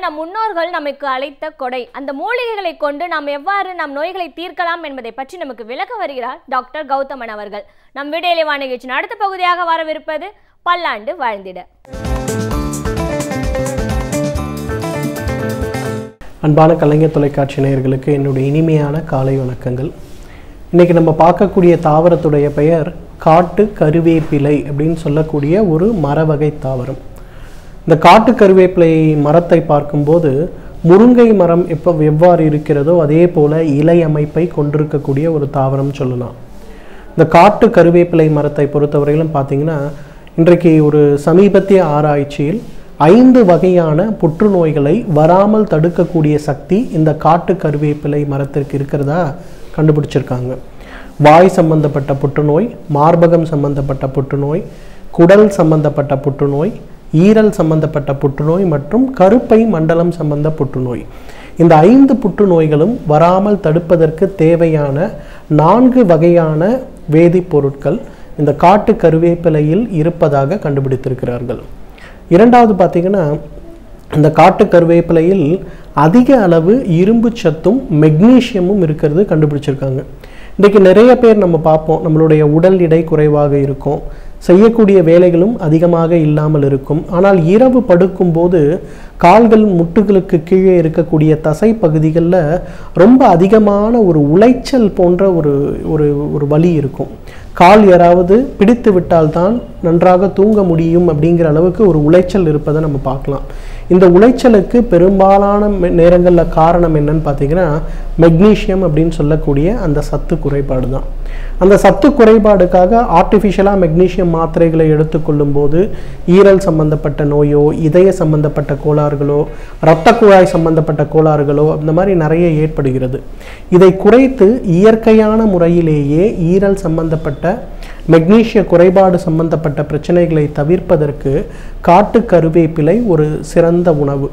நம் முன்னோர்கள் நமக்கு அழைத்த கொடை அந்த மூலிகைகளை கொண்டு நாம் எவ்வாறு நம் நோய்களை தீர்க்கலாம் என்பதை பற்றி நமக்கு விளக்க வருகிறார் டாக்டர் கௌதமன் அவர்கள் நம் விடையிலே வா நிகழ்ச்சியின் அடுத்த பகுதியாக வரவிருப்பது பல்லாண்டு வாழ்ந்திட அன்பான கலைஞர் தொலைக்காட்சி நேயர்களுக்கு என்னுடைய இனிமையான காலை வணக்கங்கள் இன்றைக்கி நம்ம பார்க்கக்கூடிய தாவரத்துடைய பெயர் காட்டு கருவேப்பிலை அப்படின்னு சொல்லக்கூடிய ஒரு மர வகை தாவரம் இந்த காட்டு கருவேப்பிலை மரத்தை பார்க்கும்போது முருங்கை மரம் எப்போ எவ்வாறு இருக்கிறதோ அதே போல இலை அமைப்பை கொண்டிருக்கக்கூடிய ஒரு தாவரம் சொல்லலாம் இந்த காட்டு கருவேப்பிலை மரத்தை பொறுத்தவரையிலும் பார்த்தீங்கன்னா இன்றைக்கு ஒரு சமீபத்திய ஆராய்ச்சியில் ஐந்து வகையான புற்றுநோய்களை வராமல் தடுக்கக்கூடிய சக்தி இந்த காட்டு கருவேப்பிலை மரத்திற்கு இருக்கிறதா கண்டுபிடிச்சிருக்காங்க வாய் சம்பந்தப்பட்ட புற்றுநோய் மார்பகம் சம்பந்தப்பட்ட புற்றுநோய் குடல் சம்பந்தப்பட்ட புற்றுநோய் ஈரல் சம்பந்தப்பட்ட புற்றுநோய் மற்றும் கருப்பை மண்டலம் சம்பந்த புற்றுநோய் இந்த ஐந்து புற்றுநோய்களும் வராமல் தடுப்பதற்கு தேவையான நான்கு வகையான வேதிப்பொருட்கள் இந்த காட்டு கருவேப்பிலையில் இருப்பதாக கண்டுபிடித்திருக்கிறார்கள் இரண்டாவது பார்த்தீங்கன்னா இந்த காட்டு கருவேப்பிலையில் அதிக அளவு இரும்பு சத்தும் மெக்னீஷியமும் இருக்கிறது கண்டுபிடிச்சிருக்காங்க இன்றைக்கி நிறைய பேர் நம்ம பார்ப்போம் நம்மளுடைய உடல் எடை குறைவாக இருக்கும் செய்யக்கூடிய வேலைகளும் அதிகமாக இல்லாமல் இருக்கும் ஆனால் இரவு படுக்கும்போது கால்கள் முட்டுகளுக்கு கீழே இருக்கக்கூடிய தசை பகுதிகளில் ரொம்ப அதிகமான ஒரு உளைச்சல் போன்ற ஒரு ஒரு ஒரு வலி இருக்கும் கால் யாராவது பிடித்து விட்டால்தான் நன்றாக தூங்க முடியும் அப்படிங்கிற அளவுக்கு ஒரு உளைச்சல் இருப்பதை நம்ம பார்க்கலாம் இந்த உளைச்சலுக்கு பெரும்பாலான நேரங்களில் காரணம் என்னன்னு பார்த்தீங்கன்னா மெக்னீஷியம் அப்படின்னு சொல்லக்கூடிய அந்த சத்து குறைபாடு தான் அந்த சத்து குறைபாடுக்காக ஆர்டிஃபிஷியலாக மெக்னீஷியம் மாத்திரைகளை எடுத்துக்கொள்ளும் போது ஈரல் சம்பந்தப்பட்ட நோயோ இதய சம்பந்தப்பட்ட கோளாறுகளோ இரத்த குழாய் சம்பந்தப்பட்ட கோளாறுகளோ அந்த மாதிரி நிறைய ஏற்படுகிறது இதை குறைத்து இயற்கையான முறையிலேயே ஈரல் சம்பந்தப்பட்ட மெக்னீஷிய குறைபாடு சம்பந்தப்பட்ட பிரச்சனைகளை தவிர்ப்பதற்கு காட்டு கருவேப்பிலை ஒரு சிறந்த உணவு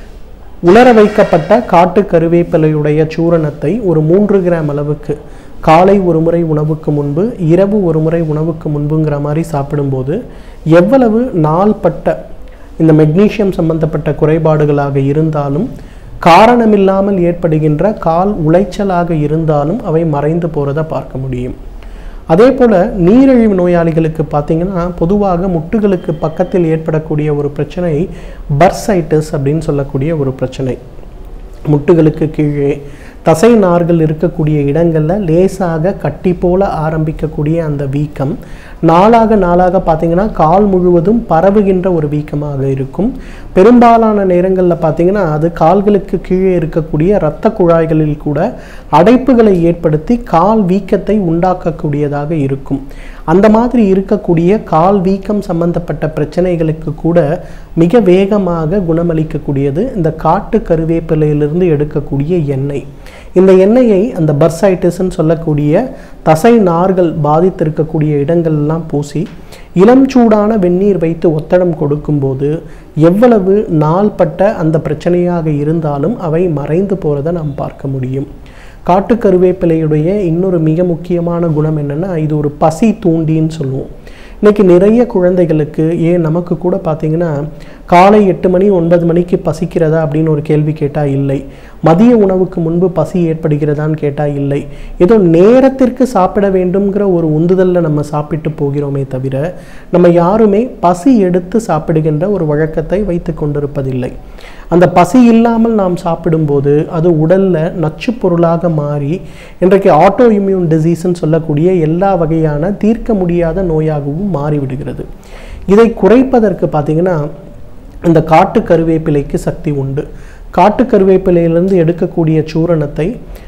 உலர வைக்கப்பட்ட காட்டு கருவேப்பிலையுடைய சூரணத்தை ஒரு மூன்று கிராம் அளவுக்கு காலை ஒரு முறை உணவுக்கு முன்பு இரவு ஒரு முறை உணவுக்கு முன்புங்கிற மாதிரி சாப்பிடும்போது எவ்வளவு நாள்பட்ட இந்த மெக்னீஷியம் சம்பந்தப்பட்ட குறைபாடுகளாக இருந்தாலும் காரணமில்லாமல் ஏற்படுகின்ற கால் உளைச்சலாக இருந்தாலும் அவை மறைந்து போகிறத பார்க்க முடியும் அதே போல் நீரிழிவு நோயாளிகளுக்கு பார்த்தீங்கன்னா பொதுவாக முட்டுகளுக்கு பக்கத்தில் ஏற்படக்கூடிய ஒரு பிரச்சனை பர்சைட்டிஸ் அப்படின்னு சொல்லக்கூடிய ஒரு பிரச்சனை முட்டுகளுக்கு கீழே தசை நார்கள் இருக்கக்கூடிய இடங்களில் லேசாக கட்டி போல ஆரம்பிக்கக்கூடிய அந்த வீக்கம் நாளாக நாளாக பார்த்தீங்கன்னா கால் முழுவதும் பரவுகின்ற ஒரு வீக்கமாக இருக்கும் பெரும்பாலான நேரங்களில் பார்த்தீங்கன்னா அது கால்களுக்கு கீழே இருக்கக்கூடிய இரத்த குழாய்களில் கூட அடைப்புகளை ஏற்படுத்தி கால் வீக்கத்தை உண்டாக்கக்கூடியதாக இருக்கும் அந்த மாதிரி இருக்கக்கூடிய கால் வீக்கம் சம்பந்தப்பட்ட பிரச்சனைகளுக்கு கூட மிக வேகமாக குணமளிக்கக்கூடியது இந்த காட்டு கருவேப்பிலையிலிருந்து எடுக்கக்கூடிய எண்ணெய் இந்த எண்ணெயை அந்த பர்சைட்டிஸ்ன்னு சொல்லக்கூடிய தசை நார்கள் பாதித்திருக்கக்கூடிய இடங்கள்லாம் பூசி இளம் சூடான வெந்நீர் வைத்து ஒத்தடம் கொடுக்கும்போது எவ்வளவு நாள்பட்ட அந்த பிரச்சனையாக இருந்தாலும் அவை மறைந்து போகிறத நாம் பார்க்க முடியும் காட்டு கருவேப்பிலையுடைய இன்னொரு மிக முக்கியமான குணம் என்னென்னா இது ஒரு பசி தூண்டின்னு சொல்லுவோம் இன்றைக்கி நிறைய குழந்தைகளுக்கு ஏன் நமக்கு கூட பார்த்திங்கன்னா காலை எட்டு மணி ஒன்பது மணிக்கு பசிக்கிறதா அப்படின்னு ஒரு கேள்வி கேட்டால் இல்லை மதிய உணவுக்கு முன்பு பசி ஏற்படுகிறதான்னு கேட்டால் இல்லை ஏதோ நேரத்திற்கு சாப்பிட வேண்டும்ங்கிற ஒரு உந்துதலில் நம்ம சாப்பிட்டு போகிறோமே தவிர நம்ம யாருமே பசி எடுத்து சாப்பிடுகின்ற ஒரு வழக்கத்தை வைத்து கொண்டிருப்பதில்லை அந்த பசி இல்லாமல் நாம் சாப்பிடும்போது அது உடலில் நச்சு பொருளாக மாறி இன்றைக்கு ஆட்டோ இம்யூன் டிசீஸ்ன்னு சொல்லக்கூடிய எல்லா வகையான தீர்க்க முடியாத நோயாகவும் மாறிவிடுகிறது இதை குறைப்பதற்கு பார்த்திங்கன்னா இந்த காட்டு கருவேப்பிலைக்கு சக்தி உண்டு காட்டு கருவேப்பிலையிலிருந்து எடுக்கக்கூடிய சூரணத்தை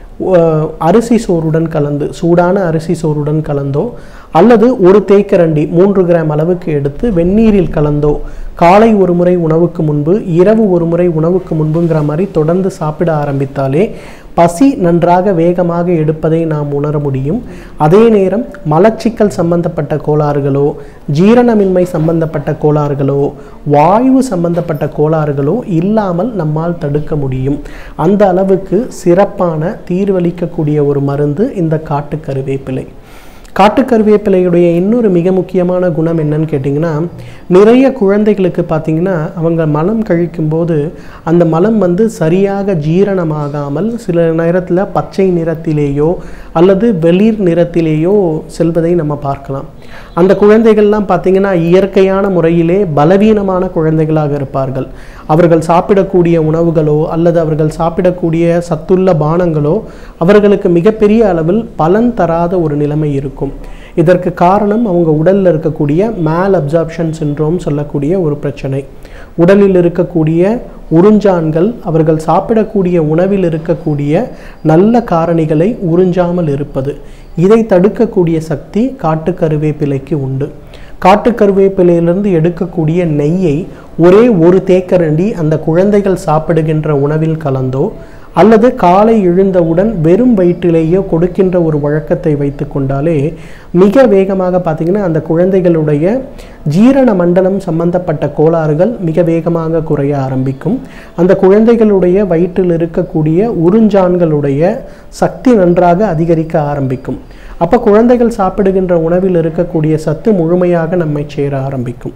அரிசி சோறுடன் கலந்து சூடான அரிசி சோறுடன் கலந்தோ அல்லது ஒரு தேக்கரண்டி மூன்று கிராம் அளவுக்கு எடுத்து வெந்நீரில் கலந்தோ காலை ஒரு முறை உணவுக்கு முன்பு இரவு ஒரு முறை உணவுக்கு முன்புங்கிற மாதிரி தொடர்ந்து சாப்பிட ஆரம்பித்தாலே பசி நன்றாக வேகமாக எடுப்பதை நாம் உணர முடியும் அதே நேரம் மலச்சிக்கல் சம்பந்தப்பட்ட கோளாறுகளோ ஜீரணமின்மை சம்பந்தப்பட்ட கோளாறுகளோ வாயு சம்பந்தப்பட்ட கோளாறுகளோ இல்லாமல் நம்மால் தடுக்க முடியும் அந்த அளவுக்கு சிறப்பான தீர்வளிக்கக்கூடிய ஒரு மருந்து இந்த காட்டு கருவேப்பிலை காட்டு கருவேப்பிலையுடைய இன்னொரு மிக முக்கியமான குணம் என்னன்னு கேட்டிங்கன்னா நிறைய குழந்தைகளுக்கு பார்த்தீங்கன்னா அவங்க மலம் கழிக்கும்போது அந்த மலம் வந்து சரியாக ஜீரணமாகாமல் சில நேரத்தில் பச்சை நிறத்திலேயோ அல்லது வெளிர் நிறத்திலேயோ செல்வதை நம்ம பார்க்கலாம் அந்த குழந்தைகள்லாம் பார்த்தீங்கன்னா இயற்கையான முறையிலே பலவீனமான குழந்தைகளாக இருப்பார்கள் அவர்கள் சாப்பிடக்கூடிய உணவுகளோ அல்லது அவர்கள் சாப்பிடக்கூடிய சத்துள்ள பானங்களோ அவர்களுக்கு மிகப்பெரிய அளவில் பலன் தராத ஒரு நிலைமை இருக்கும் இதற்கு காரணம் அவங்க உடலில் இருக்கக்கூடிய மேல் அப்சார்ப்ஷன் சின்ரோம் சொல்லக்கூடிய ஒரு பிரச்சனை உடலில் இருக்கக்கூடிய உறிஞ்சான்கள் அவர்கள் சாப்பிடக்கூடிய உணவில் இருக்கக்கூடிய நல்ல காரணிகளை உறிஞ்சாமல் இருப்பது இதை தடுக்கக்கூடிய சக்தி காட்டு கருவேப்பிலைக்கு உண்டு காட்டு கருவேப்பிலையிலிருந்து எடுக்கக்கூடிய நெய்யை ஒரே ஒரு தேக்கரண்டி அந்த குழந்தைகள் சாப்பிடுகின்ற உணவில் கலந்தோ அல்லது காலை எழுந்தவுடன் வெறும் வயிற்றிலேயோ கொடுக்கின்ற ஒரு வழக்கத்தை வைத்து கொண்டாலே மிக வேகமாக பார்த்தீங்கன்னா அந்த குழந்தைகளுடைய ஜீரண மண்டலம் சம்பந்தப்பட்ட கோளாறுகள் மிக வேகமாக குறைய ஆரம்பிக்கும் அந்த குழந்தைகளுடைய வயிற்றில் இருக்கக்கூடிய உறிஞ்சான்களுடைய சக்தி நன்றாக அதிகரிக்க ஆரம்பிக்கும் அப்போ குழந்தைகள் சாப்பிடுகின்ற உணவில் இருக்கக்கூடிய சத்து முழுமையாக நம்மை சேர ஆரம்பிக்கும்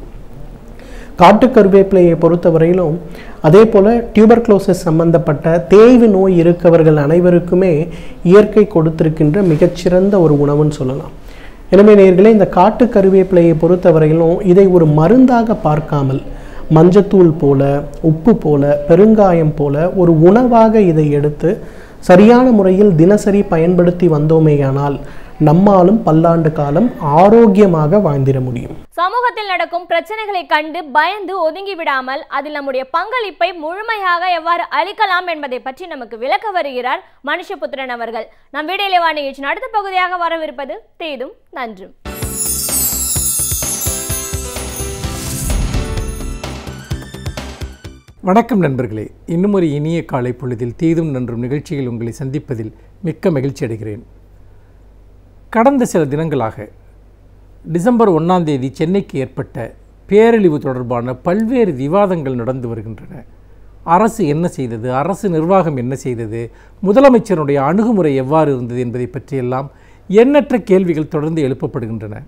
காட்டு கருவேப்பிலையை பொறுத்தவரையிலும் அதே போல் டியூபர்க்ளோசிஸ் சம்பந்தப்பட்ட தேய்வு நோய் இருக்கவர்கள் அனைவருக்குமே இயற்கை கொடுத்திருக்கின்ற மிகச்சிறந்த ஒரு உணவுன்னு சொல்லலாம் எனவே நேர்களே இந்த காட்டு கருவேப்பிலையை பொறுத்தவரையிலும் இதை ஒரு மருந்தாக பார்க்காமல் மஞ்சத்தூள் போல உப்பு போல பெருங்காயம் போல ஒரு உணவாக இதை எடுத்து சரியான முறையில் தினசரி பயன்படுத்தி வந்தோமேயானால் நம்மாலும் பல்லாண்டு காலம் ஆரோக்கியமாக வாழ்ந்திட முடியும் சமூகத்தில் நடக்கும் பிரச்சனைகளை கண்டு பயந்து ஒதுங்கி விடாமல் அதில் நம்முடைய பங்களிப்பை முழுமையாக எவ்வாறு அளிக்கலாம் என்பதை பற்றி நமக்கு விளக்க வருகிறார் மனுஷபுத்திரன் அவர்கள் நம் வீடியோலேவா நிகழ்ச்சியின் அடுத்த பகுதியாக வரவிருப்பது தேதும் நன்றும் வணக்கம் நண்பர்களே இன்னும் ஒரு இனிய காலை பொழுதில் தீதும் நன்றும் நிகழ்ச்சியில் உங்களை சந்திப்பதில் மிக்க மகிழ்ச்சி அடைகிறேன் கடந்த சில தினங்களாக டிசம்பர் ஒன்றாம் தேதி சென்னைக்கு ஏற்பட்ட பேரழிவு தொடர்பான பல்வேறு விவாதங்கள் நடந்து வருகின்றன அரசு என்ன செய்தது அரசு நிர்வாகம் என்ன செய்தது முதலமைச்சருடைய அணுகுமுறை எவ்வாறு இருந்தது என்பதை பற்றியெல்லாம் எண்ணற்ற கேள்விகள் தொடர்ந்து எழுப்பப்படுகின்றன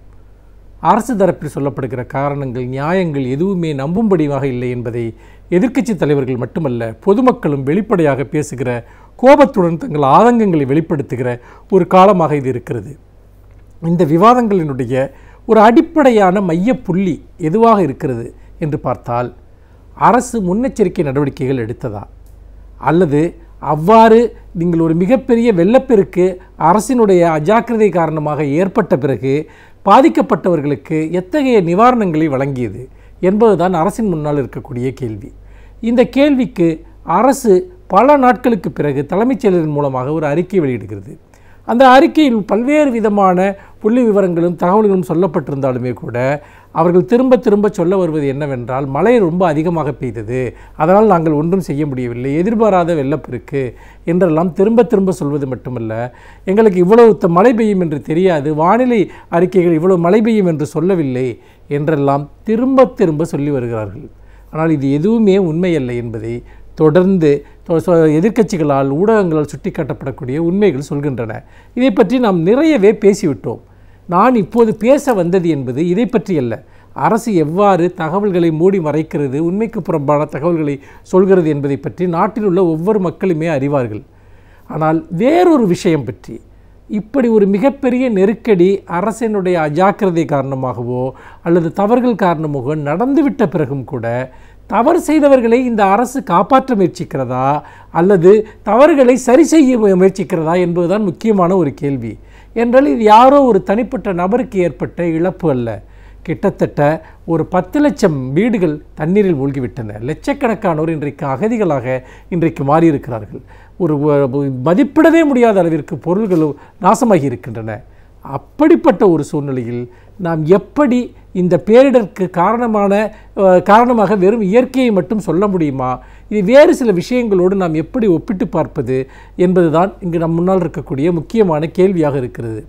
அரசு தரப்பில் சொல்லப்படுகிற காரணங்கள் நியாயங்கள் எதுவுமே நம்பும்படியாக இல்லை என்பதை எதிர்க்கட்சி தலைவர்கள் மட்டுமல்ல பொதுமக்களும் வெளிப்படையாக பேசுகிற கோபத்துடன் தங்கள் ஆதங்கங்களை வெளிப்படுத்துகிற ஒரு காலமாக இது இருக்கிறது இந்த விவாதங்களினுடைய ஒரு அடிப்படையான மையப்புள்ளி எதுவாக இருக்கிறது என்று பார்த்தால் அரசு முன்னெச்சரிக்கை நடவடிக்கைகள் எடுத்ததா அல்லது அவ்வாறு நீங்கள் ஒரு மிகப்பெரிய வெள்ளப்பெருக்கு அரசினுடைய அஜாக்கிரதை காரணமாக ஏற்பட்ட பிறகு பாதிக்கப்பட்டவர்களுக்கு எத்தகைய நிவாரணங்களை வழங்கியது என்பதுதான் அரசின் முன்னால் இருக்கக்கூடிய கேள்வி இந்த கேள்விக்கு அரசு பல நாட்களுக்கு பிறகு தலைமைச் செயலரின் மூலமாக ஒரு அறிக்கை வெளியிடுகிறது அந்த அறிக்கையில் பல்வேறு விதமான புள்ளி விவரங்களும் தகவல்களும் சொல்லப்பட்டிருந்தாலுமே கூட அவர்கள் திரும்ப திரும்ப சொல்ல வருவது என்னவென்றால் மழை ரொம்ப அதிகமாக பெய்தது அதனால் நாங்கள் ஒன்றும் செய்ய முடியவில்லை எதிர்பாராத வெள்ளப்பெருக்கு என்றெல்லாம் திரும்ப திரும்ப சொல்வது மட்டுமல்ல எங்களுக்கு இவ்வளவு த- மழை பெய்யும் என்று தெரியாது வானிலை அறிக்கைகள் இவ்வளவு மழை பெய்யும் என்று சொல்லவில்லை என்றெல்லாம் திரும்ப திரும்ப சொல்லி வருகிறார்கள் ஆனால் இது எதுவுமே உண்மையல்ல என்பதை தொடர்ந்து தொ- சொ- எதிர்க்கட்சிகளால் ஊடகங்களால் சுட்டிக்காட்டப்படக்கூடிய உண்மைகள் சொல்கின்றன இதை பற்றி நாம் நிறையவே பேசிவிட்டோம் நான் இப்போது பேச வந்தது என்பது இதை பற்றி அல்ல அரசு எவ்வாறு தகவல்களை மூடி மறைக்கிறது உண்மைக்கு புறம்பான தகவல்களை சொல்கிறது என்பதை பற்றி நாட்டில் உள்ள ஒவ்வொரு மக்களுமே அறிவார்கள் ஆனால் வேறொரு விஷயம் பற்றி இப்படி ஒரு மிகப்பெரிய நெருக்கடி அரசினுடைய அஜாக்கிரதை காரணமாகவோ அல்லது தவறுகள் காரணமாகவோ நடந்துவிட்ட பிறகும் கூட தவறு செய்தவர்களை இந்த அரசு காப்பாற்ற முயற்சிக்கிறதா அல்லது தவறுகளை சரி செய்ய மு- முயற்சிக்கிறதா என்பதுதான் முக்கியமான ஒரு கேள்வி என்றால் இது யாரோ ஒரு தனிப்பட்ட நபருக்கு ஏற்பட்ட இழப்பு அல்ல கிட்டத்தட்ட ஒரு பத்து லட்சம் வீடுகள் தண்ணீரில் மூழ்கிவிட்டன லட்சக்கணக்கானோர் இன்றைக்கு அகதிகளாக இன்றைக்கு மாறியிருக்கிறார்கள் ஒரு வ- மதிப்பிடவே முடியாத அளவிற்கு பொருள்களும் நாசமாகி இருக்கின்றன அப்படிப்பட்ட ஒரு சூழ்நிலையில் நாம் எப்படி இந்த பேரிடருக்கு காரணமான அஹ், காரணமாக வெறும் இயற்கையை மட்டும் சொல்ல முடியுமா இது வேறு சில விஷயங்களோடு நாம் எப்படி ஒப்பிட்டு பார்ப்பது என்பதுதான் இங்கு நம் முன்னால் இருக்கக்கூடிய முக்கியமான கேள்வியாக இருக்கிறது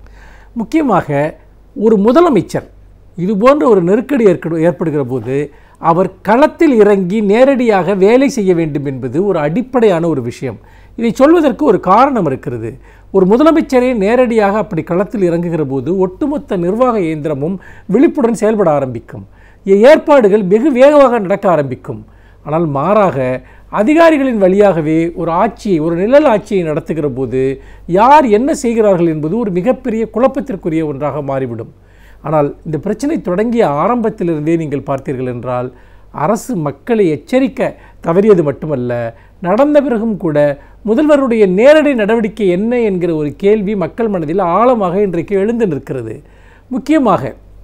முக்கியமாக ஒரு முதலமைச்சர் இது போன்ற ஒரு நெருக்கடி ஏற்படு ஏற்படுகிற போது அவர் களத்தில் இறங்கி நேரடியாக வேலை செய்ய வேண்டும் என்பது ஒரு அடிப்படையான ஒரு விஷயம் இதை சொல்வதற்கு ஒரு காரணம் இருக்கிறது ஒரு முதலமைச்சரே நேரடியாக அப்படி களத்தில் இறங்குகிற போது ஒட்டுமொத்த நிர்வாக இயந்திரமும் விழிப்புடன் செயல்பட ஆரம்பிக்கும் ஏ- ஏற்பாடுகள் வெகு வேகமாக நடக்க ஆரம்பிக்கும் ஆனால் மாறாக அதிகாரிகளின் வழியாகவே ஒரு ஆட்சியை ஒரு நிழல் ஆட்சியை நடத்துகிற போது யார் என்ன செய்கிறார்கள் என்பது ஒரு மிகப்பெரிய குழப்பத்திற்குரிய ஒன்றாக மாறிவிடும் ஆனால் இந்த பிரச்சனை தொடங்கிய ஆரம்பத்திலிருந்தே நீங்கள் பார்த்தீர்கள் என்றால் அரசு மக்களை எச்சரிக்க தவறியது மட்டுமல்ல நடந்த பிறகும் கூட முதல்வருடைய நேரடி நடவடிக்கை என்ன என்கிற ஒரு கேள்வி மக்கள் மனதில் ஆழமாக இன்றைக்கு எழுந்து நிற்கிறது முக்கியமாக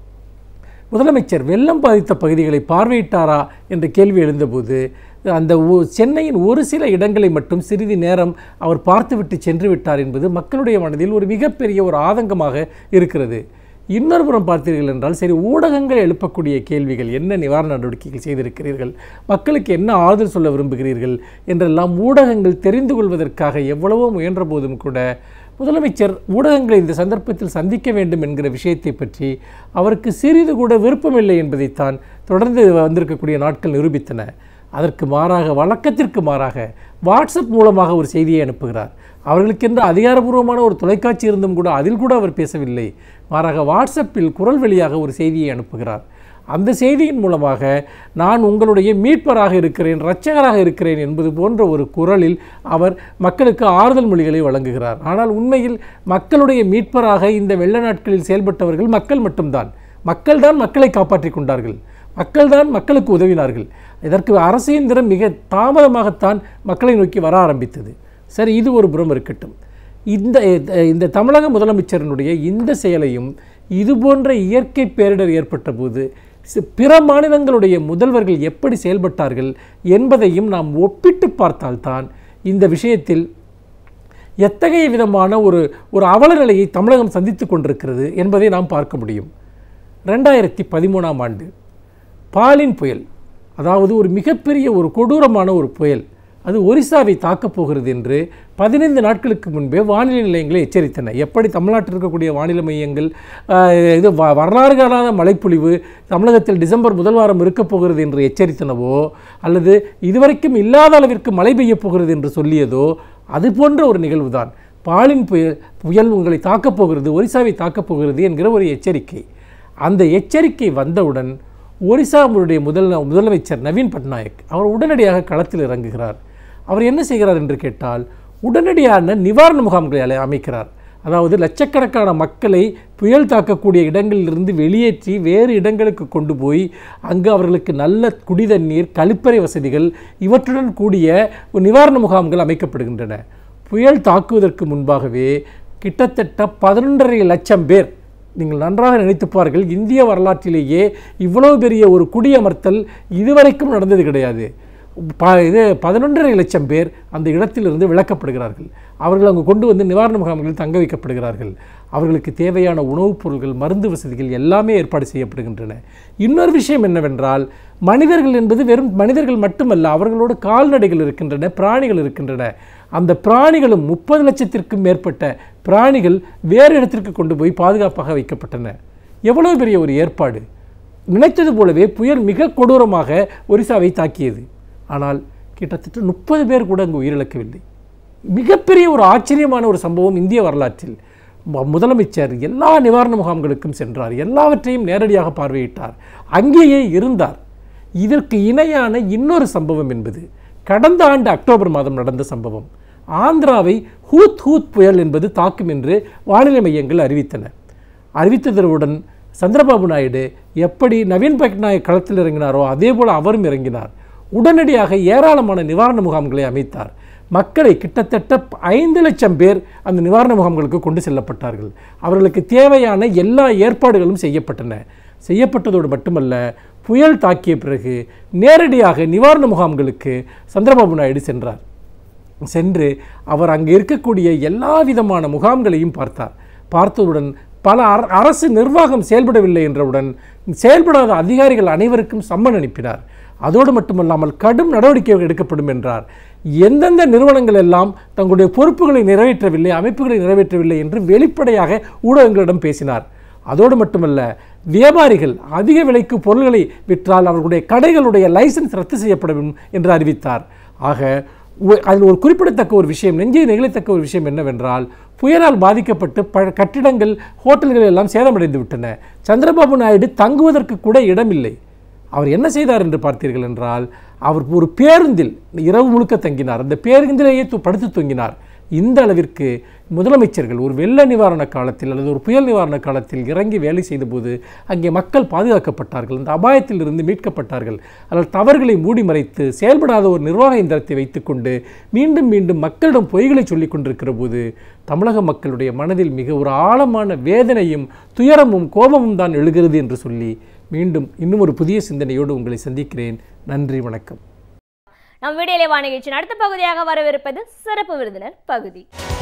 முதலமைச்சர் வெள்ளம் பாதித்த பகுதிகளை பார்வையிட்டாரா என்ற கேள்வி எழுந்தபோது அந்த ஒ- சென்னையின் ஒரு சில இடங்களை மட்டும் சிறிது நேரம் அவர் பார்த்துவிட்டு சென்று விட்டார் என்பது மக்களுடைய மனதில் ஒரு மிகப்பெரிய ஒரு ஆதங்கமாக இருக்கிறது இன்னொரு புறம் பார்த்தீர்கள் என்றால் சரி ஊடகங்கள் எழுப்பக்கூடிய கேள்விகள் என்ன நிவாரண நடவடிக்கைகள் செய்திருக்கிறீர்கள் மக்களுக்கு என்ன ஆறுதல் சொல்ல விரும்புகிறீர்கள் என்றெல்லாம் ஊடகங்கள் தெரிந்து கொள்வதற்காக எவ்வளவோ முயன்ற போதும் கூட முதலமைச்சர் ஊடகங்களை இந்த சந்தர்ப்பத்தில் சந்திக்க வேண்டும் என்கிற விஷயத்தை பற்றி அவருக்கு சிறிது கூட விருப்பமில்லை என்பதைத்தான் தொடர்ந்து வந்திருக்கக்கூடிய நாட்கள் நிரூபித்தன அதற்கு மாறாக வழக்கத்திற்கு மாறாக வாட்ஸ்அப் மூலமாக ஒரு செய்தியை அனுப்புகிறார் அவர்களுக்கென்று அதிகாரபூர்வமான ஒரு தொலைக்காட்சி இருந்தும் கூட அதில் கூட அவர் பேசவில்லை மாறாக வாட்ஸ்அப்பில் குரல் வழியாக ஒரு செய்தியை அனுப்புகிறார் அந்த செய்தியின் மூலமாக நான் உங்களுடைய மீட்பராக இருக்கிறேன் இரட்சகராக இருக்கிறேன் என்பது போன்ற ஒரு குரலில் அவர் மக்களுக்கு ஆறுதல் மொழிகளை வழங்குகிறார் ஆனால் உண்மையில் மக்களுடைய மீட்பராக இந்த வெள்ள நாட்களில் செயல்பட்டவர்கள் மக்கள் மட்டும்தான் மக்கள்தான் மக்களை காப்பாற்றிக் கொண்டார்கள் மக்கள்தான் மக்களுக்கு உதவினார்கள் இதற்கு அரசு இயந்திரம் மிக தாமதமாகத்தான் மக்களை நோக்கி வர ஆரம்பித்தது சரி இது ஒரு புறம் இருக்கட்டும் இந்த இந்த தமிழக முதலமைச்சரினுடைய இந்த செயலையும் இது போன்ற இயற்கை பேரிடர் ஏற்பட்ட போது சி- பிற மாநிலங்களுடைய முதல்வர்கள் எப்படி செயல்பட்டார்கள் என்பதையும் நாம் ஒப்பிட்டு பார்த்தால்தான் இந்த விஷயத்தில் எத்தகைய விதமான ஒரு ஒரு அவல நிலையை தமிழகம் சந்தித்து கொண்டிருக்கிறது என்பதை நாம் பார்க்க முடியும் ரெண்டாயிரத்தி பதிமூணாம் ஆண்டு பாலின் புயல் அதாவது ஒரு மிகப்பெரிய ஒரு கொடூரமான ஒரு புயல் அது ஒரிசாவை தாக்கப் போகிறது என்று பதினைந்து நாட்களுக்கு முன்பே வானிலை நிலையங்களை எச்சரித்தன எப்படி தமிழ்நாட்டில் இருக்கக்கூடிய வானிலை மையங்கள் ஆஹ், இது வ- வரலாறு காணாத மழைப்பொழிவு தமிழகத்தில் டிசம்பர் முதல் வாரம் இருக்கப் போகிறது என்று எச்சரித்தனவோ அல்லது இதுவரைக்கும் இல்லாத அளவிற்கு மழை பெய்யப் போகிறது என்று சொல்லியதோ அது போன்ற ஒரு நிகழ்வுதான் பாலின் புயல் புயல் உங்களை தாக்கப் போகிறது ஒரிசாவை தாக்கப் போகிறது என்கிற ஒரு எச்சரிக்கை அந்த எச்சரிக்கை வந்தவுடன் ஒரிசாவுடைய முதல் முதலமைச்சர் நவீன் பட்நாயக் அவர் உடனடியாக களத்தில் இறங்குகிறார் அவர் என்ன செய்கிறார் என்று கேட்டால் உடனடியான நிவாரண முகாம்களை அலை- அமைக்கிறார் அதாவது லட்சக்கணக்கான மக்களை புயல் தாக்கக்கூடிய இடங்களிலிருந்து வெளியேற்றி வேறு இடங்களுக்கு கொண்டு போய் அங்கு அவர்களுக்கு நல்ல குடிதண்ணீர் கழிப்பறை வசதிகள் இவற்றுடன் கூடிய ஒரு நிவாரண முகாம்கள் அமைக்கப்படுகின்றன புயல் தாக்குவதற்கு முன்பாகவே கிட்டத்தட்ட பதினொன்றரை லட்சம் பேர் நீங்கள் நன்றாக நினைத்துப் பாருங்கள் இந்திய வரலாற்றிலேயே இவ்வளவு பெரிய ஒரு குடியமர்த்தல் இதுவரைக்கும் நடந்தது கிடையாது ப இது பதினொன்றரை லட்சம் பேர் அந்த இடத்திலிருந்து விலக்கப்படுகிறார்கள் அவர்கள் அங்கு கொண்டு வந்து நிவாரண முகாம்களில் தங்க வைக்கப்படுகிறார்கள் அவர்களுக்கு தேவையான உணவுப் பொருட்கள் மருந்து வசதிகள் எல்லாமே ஏற்பாடு செய்யப்படுகின்றன இன்னொரு விஷயம் என்னவென்றால் மனிதர்கள் என்பது வெறும் மனிதர்கள் மட்டுமல்ல அவர்களோடு கால்நடைகள் இருக்கின்றன பிராணிகள் இருக்கின்றன அந்த பிராணிகளும் முப்பது லட்சத்திற்கும் மேற்பட்ட பிராணிகள் வேறு இடத்திற்கு கொண்டு போய் பாதுகாப்பாக வைக்கப்பட்டன எவ்வளவு பெரிய ஒரு ஏற்பாடு நினைத்தது போலவே புயல் மிக கொடூரமாக ஒரிசாவை தாக்கியது ஆனால் கிட்டத்தட்ட முப்பது பேர் கூட அங்கு உயிரிழக்கவில்லை மிகப்பெரிய ஒரு ஆச்சரியமான ஒரு சம்பவம் இந்திய வரலாற்றில் மு- முதலமைச்சர் எல்லா நிவாரண முகாம்களுக்கும் சென்றார் எல்லாவற்றையும் நேரடியாக பார்வையிட்டார் அங்கேயே இருந்தார் இதற்கு இணையான இன்னொரு சம்பவம் என்பது கடந்த ஆண்டு அக்டோபர் மாதம் நடந்த சம்பவம் ஆந்திராவை ஹூத் ஹூத் புயல் என்பது தாக்கும் என்று வானிலை மையங்கள் அறிவித்தன அறிவித்ததனுடன் சந்திரபாபு நாயுடு எப்படி நவீன் பட்நாயக் களத்தில் இறங்கினாரோ அதே போல் அவரும் இறங்கினார் உடனடியாக ஏராளமான நிவாரண முகாம்களை அமைத்தார் மக்களை கிட்டத்தட்ட ஐந்து லட்சம் பேர் அந்த நிவாரண முகாம்களுக்கு கொண்டு செல்லப்பட்டார்கள் அவர்களுக்கு தேவையான எல்லா ஏற்பாடுகளும் செய்யப்பட்டன செய்யப்பட்டதோடு மட்டுமல்ல புயல் தாக்கிய பிறகு நேரடியாக நிவாரண முகாம்களுக்கு சந்திரபாபு நாயுடு சென்றார் சென்று அவர் அங்கே இருக்கக்கூடிய எல்லா விதமான முகாம்களையும் பார்த்தார் பார்த்தவுடன் பல அர- அரசு நிர்வாகம் செயல்படவில்லை என்றவுடன் செயல்படாத அதிகாரிகள் அனைவருக்கும் சம்மன் அனுப்பினார் அதோடு மட்டுமல்லாமல் கடும் நடவடிக்கைகள் எடுக்கப்படும் என்றார் எந்தெந்த நிறுவனங்கள் எல்லாம் தங்களுடைய பொறுப்புகளை நிறைவேற்றவில்லை அமைப்புகளை நிறைவேற்றவில்லை என்று வெளிப்படையாக ஊடகங்களிடம் பேசினார் அதோடு மட்டுமல்ல வியாபாரிகள் அதிக விலைக்கு பொருள்களை விற்றால் அவர்களுடைய கடைகளுடைய லைசன்ஸ் ரத்து செய்யப்படும் என்று அறிவித்தார் ஆக ஒ- அதில் ஒரு குறிப்பிடத்தக்க ஒரு விஷயம் நெஞ்சை நெகிழத்தக்க ஒரு விஷயம் என்னவென்றால் புயலால் பாதிக்கப்பட்டு ப கட்டிடங்கள் ஹோட்டல்கள் எல்லாம் சேதமடைந்து விட்டன சந்திரபாபு நாயுடு தங்குவதற்கு கூட இடமில்லை அவர் என்ன செய்தார் என்று பார்த்தீர்கள் என்றால் அவர் ஒரு பேருந்தில் இரவு முழுக்க தங்கினார் அந்த பேருந்திலேயே து- படுத்து தூங்கினார் இந்த அளவிற்கு முதலமைச்சர்கள் ஒரு வெள்ள நிவாரண காலத்தில் அல்லது ஒரு புயல் நிவாரண காலத்தில் இறங்கி வேலை செய்தபோது அங்கே மக்கள் பாதுகாக்கப்பட்டார்கள் அந்த அபாயத்தில் இருந்து மீட்கப்பட்டார்கள் அல்லது தவறுகளை மூடி மறைத்து செயல்படாத ஒரு நிர்வாக இயந்திரத்தை வைத்துக்கொண்டு மீண்டும் மீண்டும் மக்களிடம் பொய்களை சொல்லிக் கொண்டிருக்கிற போது தமிழக மக்களுடைய மனதில் மிக ஒரு ஆழமான வேதனையும் துயரமும் கோபமும் தான் எழுகிறது என்று சொல்லி மீண்டும் இன்னும் ஒரு புதிய சிந்தனையோடு உங்களை சந்திக்கிறேன் நன்றி வணக்கம் நம் வீடியோலை வா நிகழ்ச்சியின் அடுத்த பகுதியாக வரவிருப்பது சிறப்பு விருந்தினர் பகுதி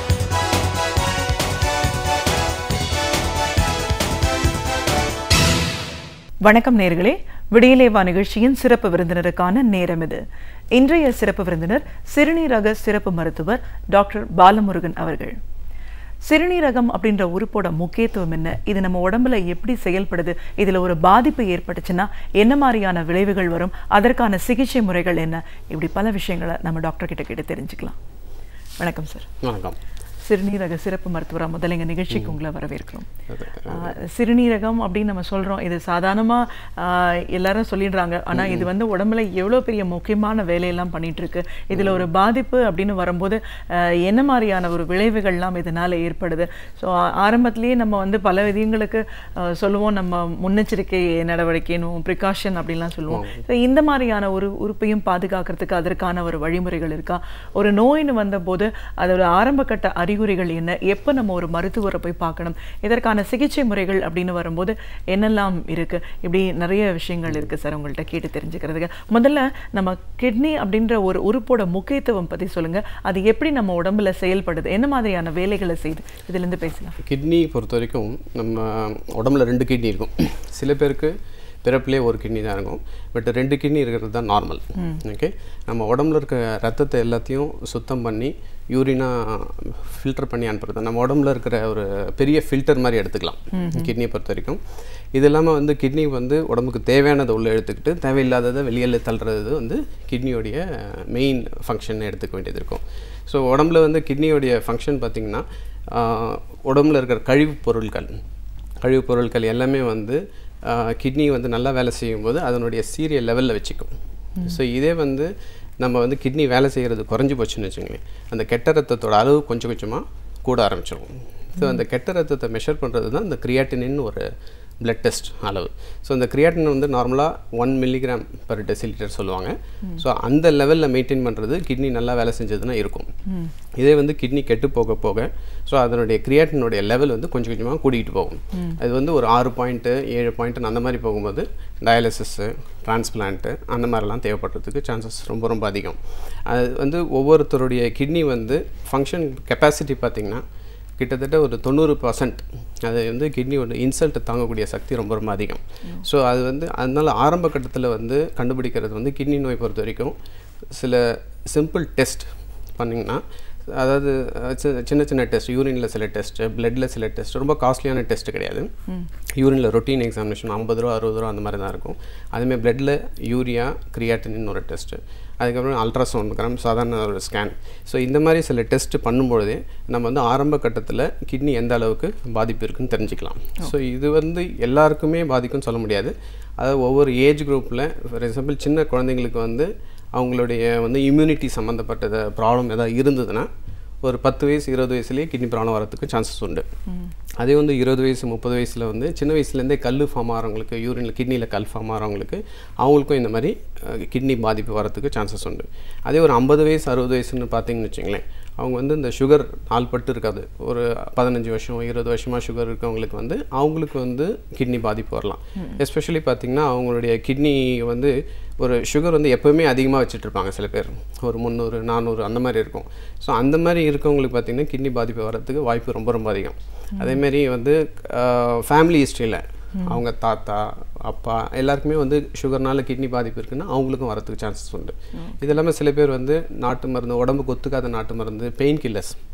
வணக்கம் நேர்களே விடியலேவா நிகழ்ச்சியின் சிறப்பு விருந்தினருக்கான நேரம் இது இன்றைய சிறப்பு விருந்தினர் சிறுநீரக சிறப்பு மருத்துவர் டாக்டர் பாலமுருகன் அவர்கள் சிறுநீரகம் அப்படின்ற உறுப்போட முக்கியத்துவம் என்ன இது நம்ம உடம்புல எப்படி செயல்படுது இதுல ஒரு பாதிப்பு ஏற்பட்டுச்சுன்னா என்ன மாதிரியான விளைவுகள் வரும் அதற்கான சிகிச்சை முறைகள் என்ன இப்படி பல விஷயங்களை நம்ம டாக்டர் கிட்ட கேட்டு தெரிஞ்சுக்கலாம் வணக்கம் சார் வணக்கம் சிறுநீரக சிறப்பு மருத்துவரா முதல்ல எங்க நிகழ்ச்சிக்கு உங்களை வரவேற்கிறோம் ஆஹ் சிறுநீரகம் அப்படின்னு நம்ம சொல்றோம் இது சாதாரணமா ஆஹ் எல்லாரும் சொல்லிடுறாங்க ஆனா இது வந்து உடம்புல எவ்வளவு பெரிய முக்கியமான வேலையெல்லாம் பண்ணிட்டு இருக்கு இதுல ஒரு பாதிப்பு அப்படின்னு வரும்போது ஆஹ் என்ன மாதிரியான ஒரு விளைவுகள்லாம் இதனால ஏற்படுது ஸோ ஆரம்பத்திலேயே நம்ம வந்து பல விதங்களுக்கு ஆஹ் சொல்லுவோம் நம்ம முன்னெச்சரிக்கை நடவடிக்கைன்னு ப்ரிகாஷன் அப்படின்லாம் சொல்லுவோம் ஸோ இந்த மாதிரியான ஒரு உறுப்பையும் பாதுகாக்கிறதுக்கு அதற்கான ஒரு வழிமுறைகள் இருக்கா ஒரு நோயின்னு வந்தபோது அதோட ஆரம்ப கட்ட அறிகுறிகள் என்ன எப்போ நம்ம ஒரு மருத்துவரை போய் பார்க்கணும் இதற்கான சிகிச்சை முறைகள் அப்படின்னு வரும்போது என்னெல்லாம் இருக்கு இப்படி நிறைய விஷயங்கள் இருக்கு சார் உங்கள்கிட்ட கேட்டு தெரிஞ்சுக்கிறதுக்கு முதல்ல நம்ம கிட்னி அப்படின்ற ஒரு உறுப்போட முக்கியத்துவம் பத்தி சொல்லுங்க அது எப்படி நம்ம உடம்புல செயல்படுது என்ன மாதிரியான வேலைகளை செய்யுது இதுல இருந்து பேசலாம் கிட்னி பொறுத்த வரைக்கும் நம்ம உடம்புல ரெண்டு கிட்னி இருக்கும் சில பேருக்கு பிறப்பிலே ஒரு கிட்னி தான் இருக்கும் பட் ரெண்டு கிட்னி இருக்கிறது தான் நார்மல் ஓகே நம்ம உடம்புல இருக்க ரத்தத்தை எல்லாத்தையும் சுத்தம் பண்ணி யூரினாக ஃபில்டர் பண்ணி அனுப்புறது நம்ம உடம்புல இருக்கிற ஒரு பெரிய ஃபில்டர் மாதிரி எடுத்துக்கலாம் கிட்னியை பொறுத்த வரைக்கும் இது இல்லாமல் வந்து கிட்னி வந்து உடம்புக்கு தேவையானதை உள்ளே எடுத்துக்கிட்டு தேவையில்லாததை வெளியில் தள்ளுறது வந்து கிட்னியோடைய மெயின் ஃபங்க்ஷன் எடுத்துக்க வேண்டியது இருக்கும் ஸோ உடம்புல வந்து கிட்னியோடைய ஃபங்க்ஷன் பார்த்திங்கன்னா ஆஹ், உடம்புல இருக்கிற கழிவுப் பொருட்கள் கழிவுப் பொருட்கள் எல்லாமே வந்து கிட்னி வந்து நல்லா வேலை செய்யும்போது அதனுடைய சீரியல் லெவலில் வச்சுக்கும் ஸோ இதே வந்து நம்ம வந்து கிட்னி வேலை செய்கிறது குறைஞ்சி போச்சுன்னு வச்சுங்களேன் அந்த கெட்ட ரத்தத்தோட அளவு கொஞ்சம் கொஞ்சமாக கூட ஆரம்பிச்சிடும் ஸோ அந்த கெட்ட ரத்தத்தை மெஷர் பண்ணுறது தான் இந்த கிரியாட்டினின் ஒரு பிளட் டெஸ்ட் அளவு ஸோ இந்த கிரியாட்டின் வந்து நார்மலாக ஒன் மில்லிகிராம் பர் டெசிலிட்டர் சொல்லுவாங்க ஸோ அந்த லெவலில் மெயின்டைன் பண்ணுறது கிட்னி நல்லா வேலை செஞ்சதுன்னா இருக்கும் இதே வந்து கிட்னி கெட்டு போக போக ஸோ அதனுடைய கிரியாட்டினுடைய லெவல் வந்து கொஞ்சம் கொஞ்சமாக கூட்டிகிட்டு போகும் அது வந்து ஒரு ஆறு பாயிண்ட்டு ஏழு பாயிண்ட்டு அந்த மாதிரி போகும்போது டயாலிசிஸ்ஸு டிரான்ஸ்பிளான்ட்டு அந்த மாதிரிலாம் தேவைப்படுறதுக்கு சான்சஸ் ரொம்ப ரொம்ப அதிகம் அது வந்து ஒவ்வொருத்தருடைய கிட்னி வந்து ஃபங்க்ஷன் கெப்பாசிட்டி பார்த்திங்கன்னா கிட்டத்தட்ட ஒரு தொண்ணூறு பர்சன்ட் அது வந்து கிட்னியோட இன்சல்ட்டை தாங்கக்கூடிய சக்தி ரொம்ப ரொம்ப அதிகம் ஸோ அது வந்து அதனால ஆரம்ப கட்டத்தில் வந்து கண்டுபிடிக்கிறது வந்து கிட்னி நோய் பொறுத்த வரைக்கும் சில சிம்பிள் டெஸ்ட் பண்ணிங்கன்னா அதாவது அஹ், சி- சின்ன சின்ன டெஸ்ட் யூரினில் சில டெஸ்ட்டு பிளட்டில் சில டெஸ்ட் ரொம்ப காஸ்ட்லியான டெஸ்ட் கிடையாது யூரினில் ரொட்டீன் எக்ஸாமினேஷன் ஐம்பது ரூபா அறுபது ரூபா அந்த மாதிரி தான் இருக்கும் அதுமாதிரி பிளட்டில் யூரியா கிரியாட்டினின் ஒரு டெஸ்ட்டு அதுக்கப்புறம் அல்ட்ராசவுண்ட் சாதாரண ஒரு ஸ்கேன் ஸோ இந்த மாதிரி சில டெஸ்ட் பண்ணும்பொழுதே நம்ம வந்து ஆரம்ப கட்டத்தில் கிட்னி எந்த அளவுக்கு பாதிப்பு இருக்குன்னு தெரிஞ்சுக்கலாம் ஸோ இது வந்து எல்லாருக்குமே பாதிக்கும்னு சொல்ல முடியாது அதாவது ஒவ்வொரு ஏஜ் குரூப்பில் ஃபார் எக்ஸாம்பிள் சின்ன குழந்தைங்களுக்கு வந்து அவங்களுடைய வந்து இம்யூனிட்டி சம்மந்தப்பட்டத ப்ராப்ளம் ஏதாவது இருந்ததுன்னா ஒரு பத்து வயசு இருபது வயசுலேயே கிட்னி ப்ராப்ளம் வரதுக்கு சான்சஸ் உண்டு அதே வந்து இருபது வயசு முப்பது வயசில் வந்து சின்ன வயசுலேருந்தே கல் ஃபார்ம் ஆகிறவங்களுக்கு யூரினில் கிட்னியில் கல் ஃபார்ம் ஆகிறவங்களுக்கு அவங்களுக்கும் இந்த மாதிரி கிட்னி பாதிப்பு வரதுக்கு சான்சஸ் உண்டு அதே ஒரு ஐம்பது வயசு அறுபது வயசுன்னு பார்த்தீங்கன்னு வச்சுங்களேன் அவங்க வந்து இந்த சுகர் நாள்பட்டு இருக்காது ஒரு பதினஞ்சு வருஷம் இருபது வருஷமாக சுகர் இருக்கவங்களுக்கு வந்து அவங்களுக்கு வந்து கிட்னி பாதிப்பு வரலாம் எஸ்பெஷலி பார்த்திங்கன்னா அவங்களுடைய கிட்னி வந்து ஒரு சுகர் வந்து எப்போவுமே அதிகமாக வச்சுட்டு இருப்பாங்க சில பேர் ஒரு முந்நூறு நானூறு அந்த மாதிரி இருக்கும் ஸோ அந்த மாதிரி இருக்கவங்களுக்கு பார்த்திங்கன்னா கிட்னி பாதிப்பு வரதுக்கு வாய்ப்பு ரொம்ப ரொம்ப அதிகம் அதேமாரி வந்து ஃபேமிலி ஹிஸ்ட்ரியில் அவங்க தாத்தா அப்பா எல்லாருக்குமே வந்து சுகர்னால கிட்னி பாதிப்பு இருக்குன்னா அவங்களுக்கும் வரதுக்கு சான்சஸ் உண்டு இது இல்லாமல் சில பேர் வந்து நாட்டு மருந்து உடம்புக்கு ஒத்துக்காத நாட்டு மருந்து பெயின் கில்லர்ஸ்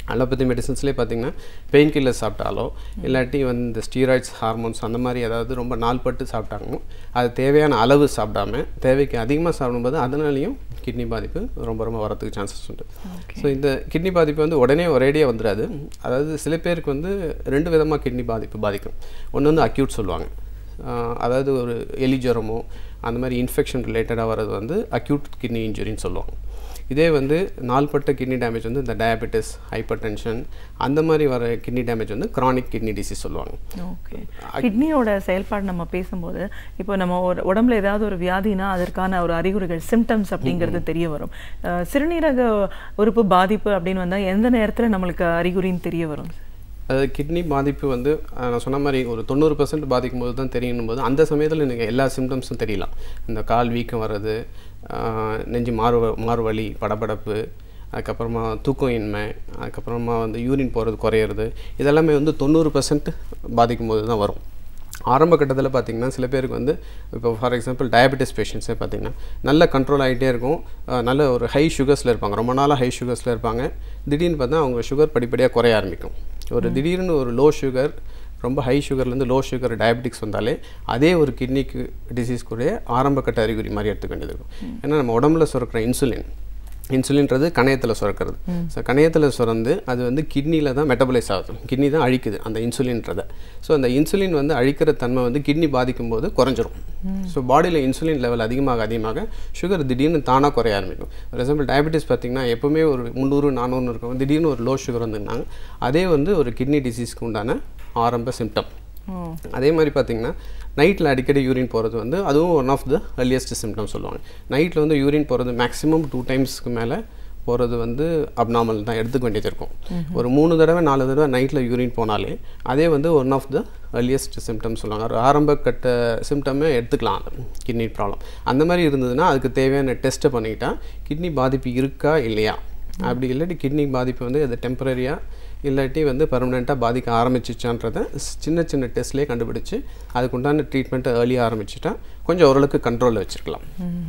அலோபதி மெடிசன்ஸ்லேயே பார்த்தீங்கன்னா பெயின் கில்லர் சாப்பிட்டாலோ இல்லாட்டி வந்து இந்த ஸ்டீராய்ட்ஸ் ஹார்மோன்ஸ் அந்த மாதிரி ஏதாவது ரொம்ப நாள்பட்டு சாப்பிட்டாங்களோ அது தேவையான அளவு சாப்பிடாம தேவைக்கு அதிகமாக சாப்பிடும்போது அதனாலையும் கிட்னி பாதிப்பு ரொம்ப ரொம்ப வரதுக்கு சான்சஸ் உண்டு ஸோ இந்த கிட்னி பாதிப்பு வந்து உடனே ஒரேடியாக வந்துடாது அதாவது சில பேருக்கு வந்து ரெண்டு விதமாக கிட்னி பாதிப்பு பாதிக்கும் ஒன்று வந்து அக்யூட் சொல்லுவாங்க ஆஹ் அதாவது ஒரு எலி ஜுரமோ அந்த மாதிரி இன்ஃபெக்ஷன் ரிலேட்டடாக வர்றது வந்து அக்யூட் கிட்னி இன்ஜுரின்னு சொல்லுவாங்க இதே வந்து நாள்பட்ட கிட்னி டேமேஜ் வந்து இந்த டயபெட்டிஸ் ஹைப்பர் டென்ஷன் அந்த மாதிரி வர கிட்னி டேமேஜ் வந்து கிரானிக் கிட்னி டிசீஸ் சொல்லுவாங்க ஓகே கிட்னியோட செயல்பாடு நம்ம பேசும்போது இப்போ நம்ம ஒரு உடம்புல ஏதாவது ஒரு வியாதினா அதற்கான ஒரு அறிகுறிகள் சிம்டம்ஸ் அப்படிங்கிறது தெரிய வரும் அஹ் சிறுநீரக உறுப்பு பாதிப்பு அப்படின்னு வந்தால் எந்த நேரத்தில் நம்மளுக்கு அறிகுறின்னு தெரிய வரும் அதாவது கிட்னி பாதிப்பு வந்து அஹ், நான் சொன்ன மாதிரி ஒரு தொண்ணூறு பர்சன்ட் பாதிக்கும் போது தான் தெரியணும் போது அந்த சமயத்தில் எனக்கு எல்லா சிம்டம்ஸும் தெரியலாம் இந்த கால் வீக்கம் வர்றது அஹ், நெஞ்சு மாறு மாறு வலி படபடப்பு அதுக்கப்புறமா தூக்கம் இன்மை அதுக்கப்புறமா வந்து யூரின் போகிறது குறையிறது இதெல்லாமே வந்து தொண்ணூறு பர்சன்ட் பாதிக்கும் போது தான் வரும் ஆரம்ப கட்டத்தில் பார்த்தீங்கன்னா சில பேருக்கு வந்து இப்போ ஃபார் எக்ஸாம்பிள் டயபெட்டிஸ் பேஷண்ட்ஸே பார்த்தீங்கன்னா நல்ல கண்ட்ரோல் ஆகிட்டே இருக்கும் அஹ் நல்ல ஒரு ஹை சுகர்ஸில் இருப்பாங்க ரொம்ப நாளாக ஹை சுகர்ஸில் இருப்பாங்க திடீர்னு பார்த்தா அவங்க சுகர் படிப்படியாக குறைய ஆரம்பிக்கும் ஒரு திடீர்னு ஒரு லோ சுகர் ரொம்ப ஹை சுகர்லேருந்து லோ சுகர் டயபெட்டிக்ஸ் வந்தாலே அதே ஒரு கிட்னிக்கு டிசீஸ்க்குரிய ஆரம்ப கட்ட அறிகுறி மாதிரி எடுத்துக்க வேண்டியது இருக்கும் ஏன்னா நம்ம உடம்புல சுரக்கிற இன்சுலின் இன்சுலின்றது கணையத்தில் சுரக்கிறது ஸோ கணையத்தில் சுரந்து அது வந்து கிட்னியில் தான் மெட்டபலைஸ் ஆகுது கிட்னி தான் அழிக்குது அந்த இன்சுலின்றதை ஸோ அந்த இன்சுலின் வந்து அழிக்கிற தன்மை வந்து கிட்னி பாதிக்கும் போது குறைஞ்சிரும் ஸோ பாடியில் இன்சுலின் லெவல் அதிகமாக அதிகமாக சுகர் திடீர்னு தானாக குறைய ஆரம்பிக்கும் ஃபார் எக்ஸாம்பிள் டயபெட்டிஸ் பார்த்திங்கன்னா எப்போவுமே ஒரு முந்நூறு நானூறு இருக்கும் திடீர்னு ஒரு லோ சுகர் வந்துருந்தாங்க அதே வந்து ஒரு கிட்னி டிசீஸ்க்கு உண்டான ஆரம்ப சிம்டம் அதே மாதிரி பார்த்தீங்கன்னா நைட்டில் அடிக்கடி யூரின் போகிறது வந்து அதுவும் one of the earliest symptom சொல்லுவாங்க நைட்டில் வந்து யூரின் போகிறது மேக்ஸிமம் டூ டைம்ஸ்க்கு மேலே போகிறது வந்து அப்நார்மல் தான் எடுத்துக்க வேண்டியது இருக்கும் ஒரு மூணு தடவை நாலு தடவை நைட்டில் யூரின் போனாலே அதே வந்து one of the earliest symptom சொல்லுவாங்க ஒரு ஆரம்ப கட்ட சிம்டமே எடுத்துக்கலாம் கிட்னி ப்ராப்ளம் அந்த மாதிரி இருந்ததுன்னா அதுக்கு தேவையான டெஸ்ட்டை பண்ணிக்கிட்டா கிட்னி பாதிப்பு இருக்கா இல்லையா அப்படி இல்லாட்டி கிட்னி பாதிப்பு வந்து அது டெம்பரரியாக இல்லாட்டி வந்து பர்மனெண்ட்டாக பாதிக்க ஆரம்பிச்சிச்சான்றதை ஸ்- சின்ன சின்ன டெஸ்ட்லேயே கண்டுபிடிச்சு அதுக்குண்டான ட்ரீட்மெண்ட்டை ஏர்லியாக ஆரம்பிச்சிட்டா கொஞ்சம் ஓரளவுக்கு கண்ட்ரோலில் வச்சுருக்கலாம்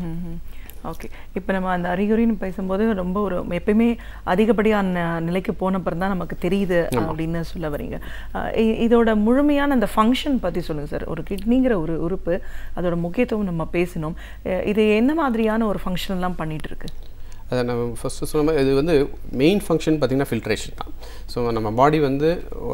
ஓகே இப்போ நம்ம அந்த அறிகுறின்னு பேசும்போது ரொம்ப ஒரு எப்பயுமே அதிகப்படியான நிலைக்கு போனப்பறம் தான் நமக்கு தெரியுது அப்படின்னு சொல்ல வரீங்க அஹ் இ- இதோட முழுமையான அந்த ஃபங்க்ஷன் பற்றி சொல்லுங்கள் சார் ஒரு கிட்னிங்கிற ஒரு உறுப்பு அதோட முக்கியத்துவம் நம்ம பேசினோம் அஹ் இது என்ன மாதிரியான ஒரு ஃபங்க்ஷன்லாம் பண்ணிட்டு இருக்கு அதை நம்ம ஃபஸ்ட்டு சொன்ன மாதிரி இது வந்து மெயின் ஃபங்க்ஷன் பார்த்திங்கன்னா ஃபில்ட்ரேஷன் தான் ஸோ நம்ம பாடி வந்து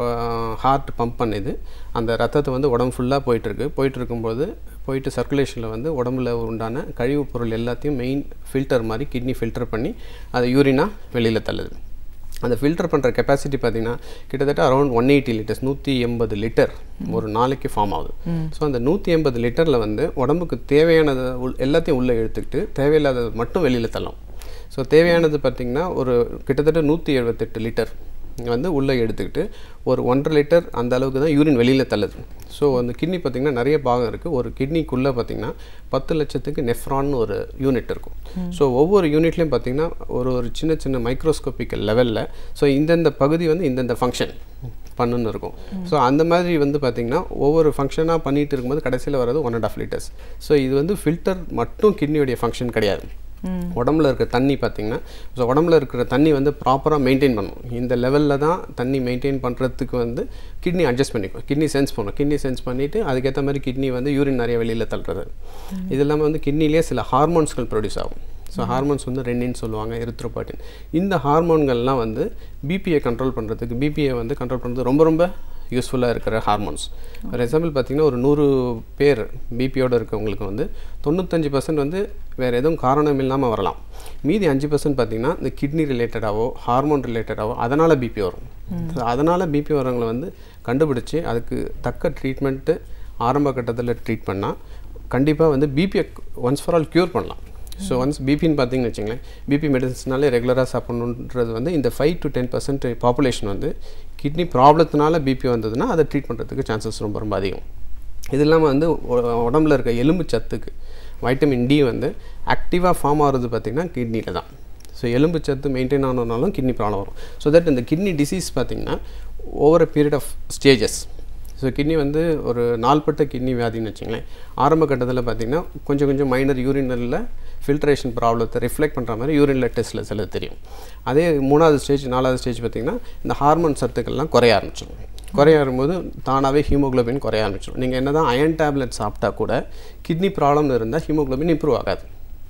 ஹார்ட் பம்ப் பண்ணுது அந்த ரத்தத்தை வந்து உடம்பு ஃபுல்லாக போயிட்டுருக்கு போயிட்டு இருக்கும்போது போயிட்டு சர்க்குலேஷனில் வந்து உடம்புல உண்டான கழிவுப் பொருள் எல்லாத்தையும் மெயின் ஃபில்டர் மாதிரி கிட்னி ஃபில்டர் பண்ணி அதை யூரினாக வெளியில் தள்ளுது அந்த ஃபில்டர் பண்ணுற கெப்பாசிட்டி பார்த்தீங்கன்னா கிட்டத்தட்ட அரௌண்ட் ஒன் எயிட்டி லிட்டர்ஸ் நூற்றி எண்பது லிட்டர் ஒரு நாளைக்கு ஃபார்ம் ஆகுது ஸோ அந்த நூற்றி எண்பது லிட்டரில் வந்து உடம்புக்கு தேவையானதை உள் எல்லாத்தையும் உள்ளே எடுத்துக்கிட்டு தேவையில்லாதது மட்டும் வெளியில் தள்ளும் ஸோ தேவையானது பார்த்திங்கன்னா ஒரு கிட்டத்தட்ட நூற்றி எழுபத்தெட்டு லிட்டர் வந்து உள்ளே எடுத்துக்கிட்டு ஒரு ஒன்றரை லிட்டர் அந்த அளவுக்கு தான் யூரின் வெளியில் தள்ளுது ஸோ அந்த கிட்னி பார்த்திங்கன்னா நிறைய பாகம் இருக்குது ஒரு கிட்னிக்குள்ளே பார்த்திங்கன்னா பத்து லட்சத்துக்கு நெஃப்ரான்னு ஒரு யூனிட் இருக்கும் ஸோ ஒவ்வொரு யூனிட்லேயும் பார்த்திங்கன்னா ஒரு ஒரு சின்ன சின்ன மைக்ரோஸ்கோபிக்கல் லெவலில் ஸோ இந்தந்த பகுதி வந்து இந்தந்த ஃபங்க்ஷன் பண்ணுன்னு இருக்கும் ஸோ அந்த மாதிரி வந்து பார்த்திங்கன்னா ஒவ்வொரு ஃபங்க்ஷனாக பண்ணிட்டு இருக்கும்போது கடைசியில் வர்றது one and half litres so இது வந்து ஃபில்டர் மட்டும் கிட்னியோடைய ஃபங்க்ஷன் கிடையாது உடம்புல இருக்கிற தண்ணி பார்த்தீங்கன்னா ஸோ உடம்புல இருக்கிற தண்ணி வந்து ப்ராப்பராக மெயின்டைன் பண்ணும் இந்த லெவலில் தான் தண்ணி மெயின்டைன் பண்ணுறதுக்கு வந்து கிட்னி அட்ஜஸ்ட் பண்ணிக்கும் கிட்னி சென்ஸ் பண்ணும் கிட்னி சென்ஸ் பண்ணிவிட்டு அதுக்கேற்ற மாதிரி கிட்னி வந்து யூரின் நிறைய வெளியில் தள்ளுறது இது இல்லாமல் வந்து கிட்னிலே சில ஹார்மோன்ஸ்கள் ப்ரொடியூஸ் ஆகும் ஸோ ஹார்மோன்ஸ் வந்து ரெனின்னு சொல்லுவாங்க எரித்ரோபாட்டின் இந்த ஹார்மோன்கள்லாம் வந்து பிபியை கண்ட்ரோல் பண்ணுறதுக்கு பிபியை வந்து கண்ட்ரோல் பண்ணுறது ரொம்ப ரொம்ப யூஸ்ஃபுல்லாக இருக்கிற ஹார்மோன்ஸ் ஃபார் எக்ஸாம்பிள் பார்த்தீங்கன்னா ஒரு நூறு பேர் பிபியோட இருக்கவங்களுக்கு வந்து தொண்ணூத்தஞ்சு பர்சன்ட் வந்து வேறு எதுவும் காரணம் இல்லாமல் வரலாம் மீதி அஞ்சு பர்சன்ட் பார்த்தீங்கன்னா இந்த கிட்னி ரிலேட்டடாவோ ஹார்மோன் ரிலேட்டடாவோ அதனால் பிபி வரும் ஸோ அதனால் பிபி வரவங்களை வந்து கண்டுபிடிச்சி அதுக்கு தக்க ட்ரீட்மெண்ட்டு ஆரம்ப கட்டத்தில் ட்ரீட் பண்ணால் கண்டிப்பாக வந்து பிபியை ஒன்ஸ் ஃபார் ஆல் க்யூர் பண்ணலாம் ஸோ ஒன்ஸ் பிபின்னு பார்த்தீங்கன்னு வச்சுங்களேன் பிபி மெடிசன்ஸ்னாலே ரெகுலராக சாப்பிடணுன்றது வந்து இந்த five to ten percent population வந்து கிட்னி ப்ராப்ளத்தினால பிபி வந்ததுன்னா அதை ட்ரீட் பண்ணுறதுக்கு சான்சஸ் ரொம்ப ரொம்ப அதிகம் இது இல்லாமல் வந்து உ- உடம்புல இருக்க எலும்பு சத்துக்கு வைட்டமின் டி வந்து ஆக்டிவாக ஃபார்ம் ஆகிறது பார்த்திங்கன்னா கிட்னியில் தான் ஸோ எலும்பு சத்து மெயின்டைன் ஆனதுனாலும் கிட்னி ப்ராப்ளம் வரும் ஸோ தட் இந்த கிட்னி டிசீஸ் பார்த்திங்கன்னா over a period of stages so kidney வந்து ஒரு நாள்பட்ட கிட்னி வியாதின்னு வச்சுங்களேன் ஆரம்ப கட்டத்தில் பார்த்திங்கன்னா கொஞ்சம் கொஞ்சம் மைனர் யூரினரில் ஃபில்ட்ரேஷன் ப்ராப்ளத்தை ரிஃப்ளெக்ட் பண்ணுற மாதிரி யூரின்ல டெஸ்ட்டில் சில தெரியும் அதே மூணாவது ஸ்டேஜ் நாலாவது ஸ்டேஜ் பார்த்திங்கன்னா இந்த ஹார்மோன் சத்துக்கள்லாம் குறைய ஆரம்பிச்சிடும் குறைய ஆரம்பிக்கும்போது தானாகவே ஹீமோகுளோபின் குறைய ஆரம்பிச்சிடும் நீங்கள் என்ன தான் அயன் டேப்லெட் சாப்பிட்டா கூட கிட்னி ப்ராப்ளம் இருந்தால் ஹீமோகுளோபின் இம்ப்ரூவ் ஆகாது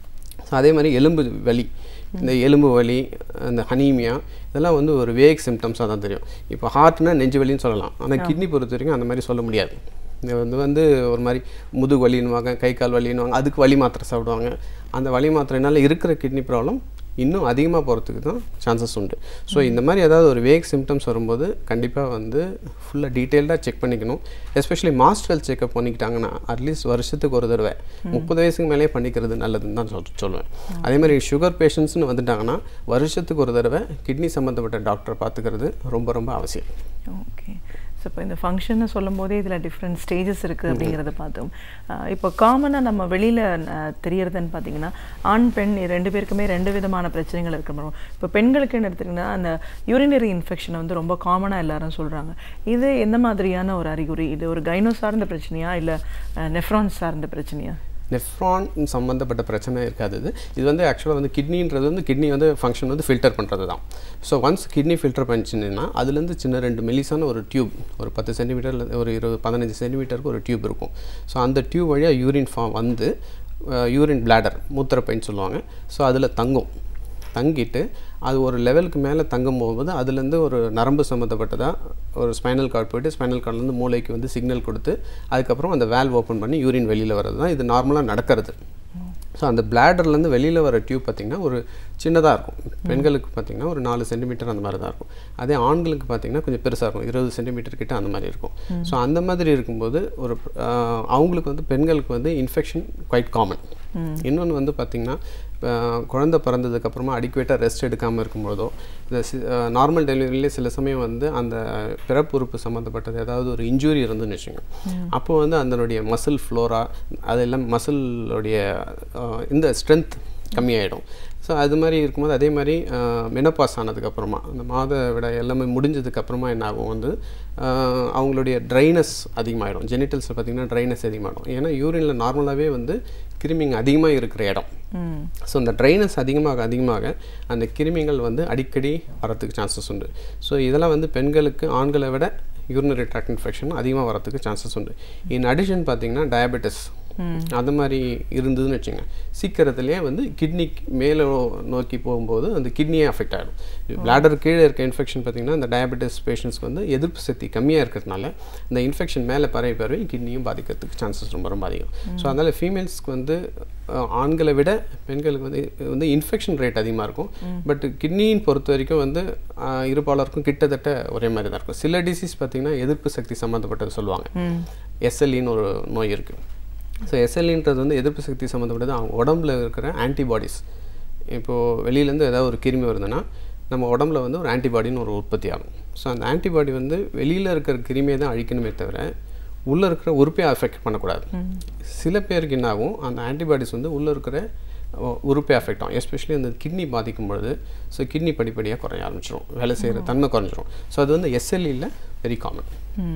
ஸோ அதே மாதிரி எலும்பு வலி இந்த எலும்பு வலி அந்த ஹனீமியா இதெல்லாம் வந்து ஒரு வேக் சிம்டம்ஸாக தான் தெரியும் இப்போ ஹார்ட்னா நெஞ்சு வலின்னு சொல்லலாம் ஆனால் கிட்னி பொறுத்த வரைக்கும் அந்த மாதிரி சொல்ல முடியாது இது வந்து வந்து ஒரு மாதிரி முதுகு வலின்னுவாங்க கை கால் வலின்னுவாங்க அதுக்கு வலி மாத்திரை சாப்பிடுவாங்க அந்த வலி மாத்திரைனால இருக்கிற கிட்னி ப்ராப்ளம் இன்னும் அதிகமாக போகிறதுக்கு தான் சான்சஸ் உண்டு ஸோ இந்த மாதிரி ஏதாவது ஒரு வேக் சிம்டம்ஸ் வரும்போது கண்டிப்பாக வந்து ஃபுல்லாக டீட்டெயில்டாக செக் பண்ணிக்கணும் எஸ்பெஷலி மாஸ்டர் ஹெல்த் செக்அப் பண்ணிக்கிட்டாங்கன்னா அட்லீஸ்ட் வருஷத்துக்கு ஒரு தடவை முப்பது வயசுக்கு மேலே பண்ணிக்கிறது நல்லதுன்னு தான் சொல் சொல்லுவேன் அதே மாதிரி சுகர் பேஷண்ட்ஸ்னு வந்துட்டாங்கன்னா வருஷத்துக்கு ஒரு தடவை கிட்னி சம்மந்தப்பட்ட டாக்டரை பார்த்துக்கிறது ரொம்ப ரொம்ப அவசியம் ஓகே ஸோ இப்போ இந்த ஃபங்க்ஷன்னு சொல்லும் போதே இதில் டிஃப்ரெண்ட் ஸ்டேஜஸ் இருக்குது அப்படிங்கிறத பார்த்தோம் அஹ் இப்போ காமனாக நம்ம வெளியில் தெரியறதுன்னு பார்த்தீங்கன்னா ஆண் பெண் ரெண்டு பேருக்குமே ரெண்டு விதமான பிரச்சனைகள் இருக்கிற இப்போ பெண்களுக்குன்னு எடுத்திங்கன்னா அந்த யூரினரி இன்ஃபெக்ஷனை வந்து ரொம்ப காமனாக எல்லாரும் சொல்கிறாங்க இது எந்த மாதிரியான ஒரு அறிகுறி இது ஒரு கைனோ சார்ந்த பிரச்சனையா இல்லை நெஃப்ரான் சார்ந்த பிரச்சனையா நெஃப்ரான் சம்மந்தப்பட்ட பிரச்சனை இருக்காது இது இது வந்து ஆக்சுவலாக வந்து கிட்னின்றது வந்து கிட்னி வந்து ஃபங்க்ஷன் வந்து ஃபில்டர் பண்ணுறது தான் ஸோ ஒன்ஸ் கிட்னி ஃபில்டர் பண்ணிச்சுன்னா அதுலேருந்து சின்ன ரெண்டு மெலிசான ஒரு டியூப் ஒரு பத்து சென்டிமீட்டர் ஒரு இருபது பதினஞ்சு சென்டிமீட்டருக்கு ஒரு டியூப் இருக்கும் ஸோ அந்த டியூப் வழியாக யூரின் ஃபார்ம் வந்து யூரின் பிளாடர் மூத்திரப்பைன்னு சொல்லுவாங்க ஸோ அதில் தங்கும் தங்கிட்டு அது ஒரு லெவலுக்கு மேலே தங்கும் போகும்போது அதுலேருந்து ஒரு நரம்பு சம்மந்தப்பட்டதாக ஒரு ஸ்பைனல் கார்டு போயிட்டு ஸ்பைனல் கார்ட்லேருந்து மூளைக்கு வந்து சிக்னல் கொடுத்து அதுக்கப்புறம் அந்த வேல்வ் ஓப்பன் பண்ணி யூரின் வெளியில் வர்றது தான் இது நார்மலாக நடக்கிறது ஸோ அந்த பிளாடர்லேருந்து வெளியில் வர டியூப் பார்த்திங்கன்னா ஒரு சின்னதாக இருக்கும் பெண்களுக்கு பார்த்திங்கன்னா ஒரு நாலு சென்டிமீட்டர் அந்த மாதிரி தான் இருக்கும் அதே ஆண்களுக்கு பார்த்திங்கன்னா கொஞ்சம் பெருசாக இருக்கும் இருபது சென்டிமீட்டர் கிட்ட அந்த மாதிரி இருக்கும் ஸோ அந்த மாதிரி இருக்கும்போது ஒரு ஆஹ், அவங்களுக்கு வந்து பெண்களுக்கு வந்து இன்ஃபெக்ஷன் குவைட் காமன் இன்னொன்று வந்து பார்த்திங்கன்னா இப்போ குழந்தை பிறந்ததுக்கப்புறமா அடிக்குவேட்டாக ரெஸ்ட் எடுக்காமல் இருக்கும்போதோ இந்த நார்மல் டெலிவரியிலே சில சமயம் வந்து அந்த பிறப்பு உறுப்பு சம்மந்தப்பட்டது ஏதாவது ஒரு இன்ஜுரி இருந்துன்னு வச்சுக்கோங்க அப்போ வந்து அதனுடைய மசில் ஃப்ளோரா அதெல்லாம் மசிலுடைய இந்த ஸ்ட்ரென்த் கம்மியாயிடும் ஸோ அது மாதிரி இருக்கும்போது அதே மாதிரி மெனப்பாஸ் ஆனதுக்கப்புறமா அந்த மாத விட எல்லாமே முடிஞ்சதுக்கப்புறமா என்ன ஆகும் வந்து ஆஹ், அவங்களுடைய ட்ரைனஸ் அதிகமாகிடும் ஜெனிட்டல்ஸில் பார்த்திங்கன்னா ட்ரைனஸ் அதிகமாகிடும் ஏன்னா யூரினில் நார்மலாகவே வந்து கிருமிங்க அதிகமாக இருக்கிற இடம் ஸோ அந்த ட்ரைனஸ் அதிகமாக அதிகமாக அந்த கிருமிகள் வந்து அடிக்கடி வரத்துக்கு சான்சஸ் உண்டு ஸோ இதெல்லாம் வந்து பெண்களுக்கு ஆண்களை விட யூரினரி ட்ராக்ட் இன்ஃபெக்ஷன் அதிகமாக வரத்துக்கு சான்சஸ் உண்டு இன் அடிஷன் பார்த்தீங்கன்னா டயபெட்டிஸ் அந்த மாதிரி இருந்ததுன்னு வச்சுங்க சீக்கிரத்துலேயே வந்து கிட்னி மேலே நோக்கி போகும்போது அந்த கிட்னியே அஃபெக்ட் ஆகிடும் பிளாடர் கீழே இருக்க இன்ஃபெக்ஷன் பார்த்தீங்கன்னா இந்த டயபெட்டிஸ் பேஷண்ட்ஸ்க்கு வந்து எதிர்ப்பு சக்தி கம்மியாக இருக்கிறதுனால இந்த இன்ஃபெக்ஷன் மேலே பரவி பரவி கிட்னியும் பாதிக்கிறதுக்கு சான்சஸ் ரொம்ப ரொம்ப அதிகம் ஸோ அதனால் ஃபீமேல்ஸ்க்கு வந்து அஹ், ஆண்களை விட பெண்களுக்கு வந்து வந்து இன்ஃபெக்ஷன் ரேட் அதிகமாக இருக்கும் பட் கிட்னியின் பொறுத்த வரைக்கும் வந்து அஹ், இருபாலருக்கும் கிட்டத்தட்ட ஒரே மாதிரி தான் இருக்கும் சில டிசீஸ் பார்த்தீங்கன்னா எதிர்ப்பு சக்தி சம்மந்தப்பட்டது சொல்லுவாங்க எஸ்எல்இன்னு ஒரு நோய் இருக்குது ஸோ எஸ்எல்இன்றது வந்து எதிர்ப்பு சக்தி சம்மந்தப்பட்டது அவங்க உடம்புல இருக்கிற ஆன்டிபாடிஸ் இப்போது வெளியிலேருந்து ஏதாவது ஒரு கிருமி வருதுன்னா நம்ம உடம்புல வந்து ஒரு ஆன்டிபாடின்னு ஒரு உற்பத்தி ஆகும் ஸோ அந்த ஆன்டிபாடி வந்து வெளியில் இருக்கிற கிருமியை தான் அழிக்கணுமே தவிர உள்ளே இருக்கிற உறுப்பை அஃபெக்ட் பண்ணக்கூடாது சில பேருக்கு என்ன ஆகும் அந்த ஆன்டிபாடிஸ் வந்து உள்ளே இருக்கிற அஹ், உறுப்பை அஃபெக்ட் ஆகும் எஸ்பெஷலி அந்த கிட்னி பாதிக்கும் பொழுது ஸோ கிட்னி படிப்படியாக குறைய ஆரம்பிச்சிடும் வேலை செய்கிற தன்மை குறைஞ்சிரும் ஸோ அது வந்து எஸ்எல்இயில் வெரி காமன்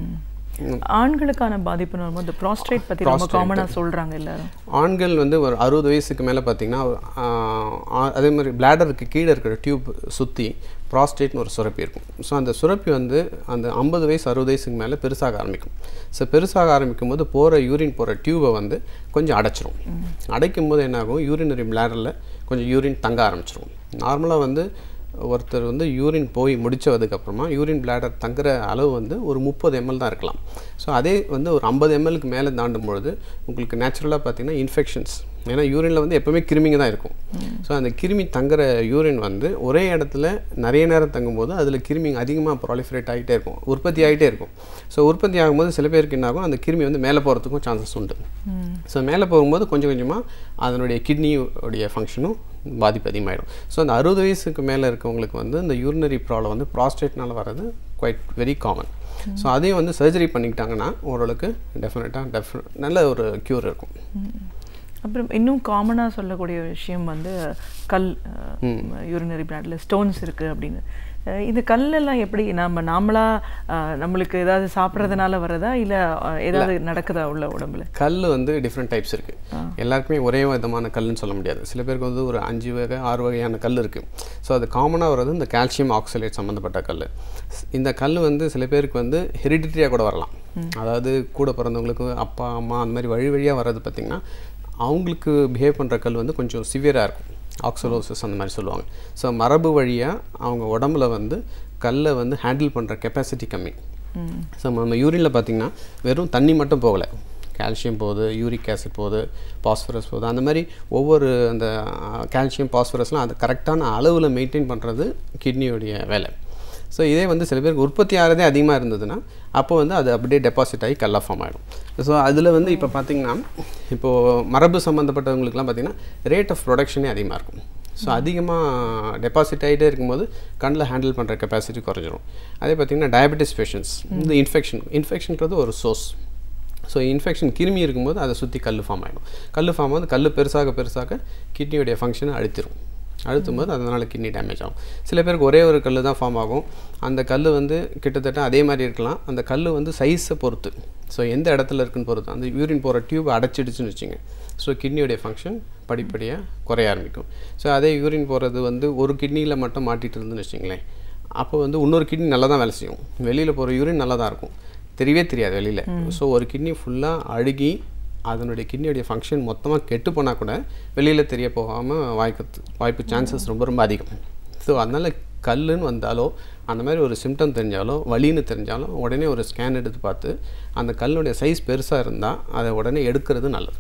ஆண்களுக்கான பாதிப்புன்னு வரும்போது இந்த ப்ராஸ்ட்ரேட் பற்றி ரொம்ப Prostate. காமனாக சொல்கிறாங்க எல்லாரும் ஆண்கள் வந்து ஒரு அறுபது வயசுக்கு மேலே பார்த்தீங்கன்னா ஆஹ், ஆ- அதே மாதிரி பிளாடருக்கு கீழே இருக்கிற டியூப் சுற்றி ப்ராஸ்டேட்னு ஒரு சுரப்பி இருக்கும் ஸோ அந்த சுரப்பி வந்து அந்த ஐம்பது வயசு அறுபது வயசுக்கு மேலே பெருசாக ஆரம்பிக்கும் ஸோ பெருசாக ஆரம்பிக்கும் போது போகிற யூரின் போகிற டியூபை வந்து கொஞ்சம் அடைச்சிரும் அடைக்கும் போது என்னாகும் யூரினரி பிளாடரில் கொஞ்சம் யூரின் தங்க ஆரம்பிச்சிரும் நார்மலாக வந்து ஒருத்தர் வந்து யூரின் போய் முடிச்சதுக்கப்புறமா யூரின் பிளாடர் தங்குற அளவு வந்து ஒரு முப்பது எம்எல் தான் இருக்கலாம் ஸோ அதே வந்து ஒரு ஐம்பது எம்எல்க்கு மேலே தாண்டும் பொழுது உங்களுக்கு நேச்சுரலாக பார்த்தீங்கன்னா இன்ஃபெக்ஷன்ஸ் ஏன்னா யூரினில் வந்து எப்போவுமே கிருமிங்க தான் இருக்கும் ஸோ அந்த கிருமி தங்குற யூரின் வந்து ஒரே இடத்துல நிறைய நேரம் தங்கும்போது அதில் கிருமிங்க அதிகமாக ப்ராலிஃபரேட் ஆகிட்டே இருக்கும் உற்பத்தி ஆகிட்டே இருக்கும் ஸோ உற்பத்தி ஆகும்போது சில பேருக்கு என்ன ஆகும் அந்த கிருமி வந்து மேலே போகிறதுக்கும் சான்சஸ் உண்டு ஸோ மேலே போகும்போது கொஞ்சம் கொஞ்சமாக அதனுடைய கிட்னியோடைய ஃபங்க்ஷனும் பாதிப்பு அதிகமாகிடும் ஸோ அந்த அறுபது வயசுக்கு மேலே இருக்கவங்களுக்கு வந்து இந்த யூரினரி ப்ராப்ளம் வந்து ப்ராஸ்டேட்னால வர்றது குவைட் வெரி காமன் ஸோ அதையும் வந்து சர்ஜரி பண்ணிக்கிட்டாங்கன்னா ஓரளவுக்கு டெஃபினட்டாக டெஃப நல்ல ஒரு க்யூர் இருக்கும் அப்புறம் இன்னும் காமனாக சொல்லக்கூடிய விஷயம் வந்து கல் யூரினரி பிளாட்ல ஸ்டோன்ஸ் இருக்குது அப்படின்னு அஹ் இந்த கல்லெல்லாம் எப்படி நம்ம நாமளா அஹ், நம்மளுக்கு ஏதாவது சாப்பிட்றதுனால வரதா இல்லை ஏதாவது நடக்குதா உள்ள உடம்புல கல் வந்து டிஃப்ரெண்ட் டைப்ஸ் இருக்குது எல்லாருக்குமே ஒரே விதமான கல்லுன்னு சொல்ல முடியாது சில பேருக்கு வந்து ஒரு அஞ்சு வகை ஆறு வகையான கல் இருக்குது ஸோ அது காமனாக வர்றது இந்த கால்சியம் ஆக்சலேட் சம்மந்தப்பட்ட கல் இந்த கல் வந்து சில பேருக்கு வந்து ஹெரிடிட்டியாக கூட வரலாம் அதாவது கூட பிறந்தவங்களுக்கு அப்பா அம்மா அந்த மாதிரி வழி வழியாக வர்றது பார்த்திங்கன்னா அவங்களுக்கு பிஹேவ் பண்ணுற கல் வந்து கொஞ்சம் சிவியராக இருக்கும் ஆக்சலோசிஸ் அந்த மாதிரி சொல்லுவாங்க ஸோ மரபு வழியாக அவங்க உடம்புல வந்து கல்லை வந்து ஹேண்டில் பண்ணுற கெப்பாசிட்டி கம்மி ஸோ நம்ம யூரினில் பார்த்திங்கன்னா வெறும் தண்ணி மட்டும் போகலை கால்சியம் போகுது யூரிக் ஆசிட் போகுது பாஸ்பரஸ் போகுது அந்த மாதிரி ஒவ்வொரு அந்த கால்சியம் பாஸ்பரஸ்லாம் அது கரெக்டான அளவில் மெயின்டைன் பண்ணுறது கிட்னியோடைய வேலை ஸோ இதே வந்து சில பேருக்கு உற்பத்தி ஆகிறதே அதிகமாக இருந்ததுன்னா அப்போ வந்து அது அப்படியே டெபாசிட் ஆகி கல்லா ஃபார்ம் ஆகிடும் ஸோ அதில் வந்து இப்போ பார்த்திங்கன்னா இப்போது மரபு சம்மந்தப்பட்டவங்களுக்குலாம் பார்த்திங்கன்னா ரேட் ஆஃப் ப்ரொடக்ஷனே அதிகமாக இருக்கும் ஸோ அதிகமாக டெபாசிட் ஆகிட்டே இருக்கும்போது கண்ணில் ஹேண்டில் பண்ணுற கெப்பாசிட்டி குறைஞ்சிரும் அதே பார்த்திங்கன்னா டயபெட்டிஸ் பேஷண்ட்ஸ் இந்த இன்ஃபெக்ஷன் இன்ஃபெக்ஷன்றது ஒரு சோர்ஸ் ஸோ இன்ஃபெக்ஷன் கிருமி இருக்கும்போது அதை சுற்றி கல் ஃபார்ம் ஆகிடும் கல் ஃபார்ம் ஆகுது கல் பெருசாக பெருசாக கிட்னியோடைய ஃபங்க்ஷனை அழுத்திரும் அழுத்தும் போது அதனால் கிட்னி டேமேஜ் ஆகும் சில பேருக்கு ஒரே ஒரு கல் தான் ஃபார்ம் ஆகும் அந்த கல் வந்து கிட்டத்தட்ட அதே மாதிரி இருக்கலாம் அந்த கல் வந்து சைஸை பொறுத்து ஸோ எந்த இடத்துல இருக்குன்னு பொறுத்து அந்த யூரின் போகிற டியூப் அடைச்சிடுச்சுன்னு வச்சுங்க ஸோ கிட்னியோடைய ஃபங்க்ஷன் படிப்படியாக குறைய ஆரம்பிக்கும் ஸோ அதே யூரின் போகிறது வந்து ஒரு கிட்னியில் மட்டும் மாட்டிகிட்டு இருந்துன்னு வச்சுங்களேன் அப்போ வந்து இன்னொரு கிட்னி நல்லா தான் வேலை செய்யும் வெளியில் போகிற யூரின் நல்லா தான் இருக்கும் தெரியவே தெரியாது வெளியில் ஸோ ஒரு கிட்னி ஃபுல்லாக அழுகி அதனுடைய கிட்னியோடைய ஃபங்க்ஷன் மொத்தமாக கெட்டு போனால் கூட வெளியில் தெரிய போகாமல் வாய்ப்பு வாய்ப்பு சான்சஸ் ரொம்ப ரொம்ப அதிகம் ஸோ அதனால் கல்லுன்னு வந்தாலோ அந்த மாதிரி ஒரு சிம்டம் தெரிஞ்சாலோ வலின்னு தெரிஞ்சாலும் உடனே ஒரு ஸ்கேன் எடுத்து பார்த்து அந்த கல்லுடைய சைஸ் பெருசாக இருந்தால் அதை உடனே எடுக்கிறது நல்லது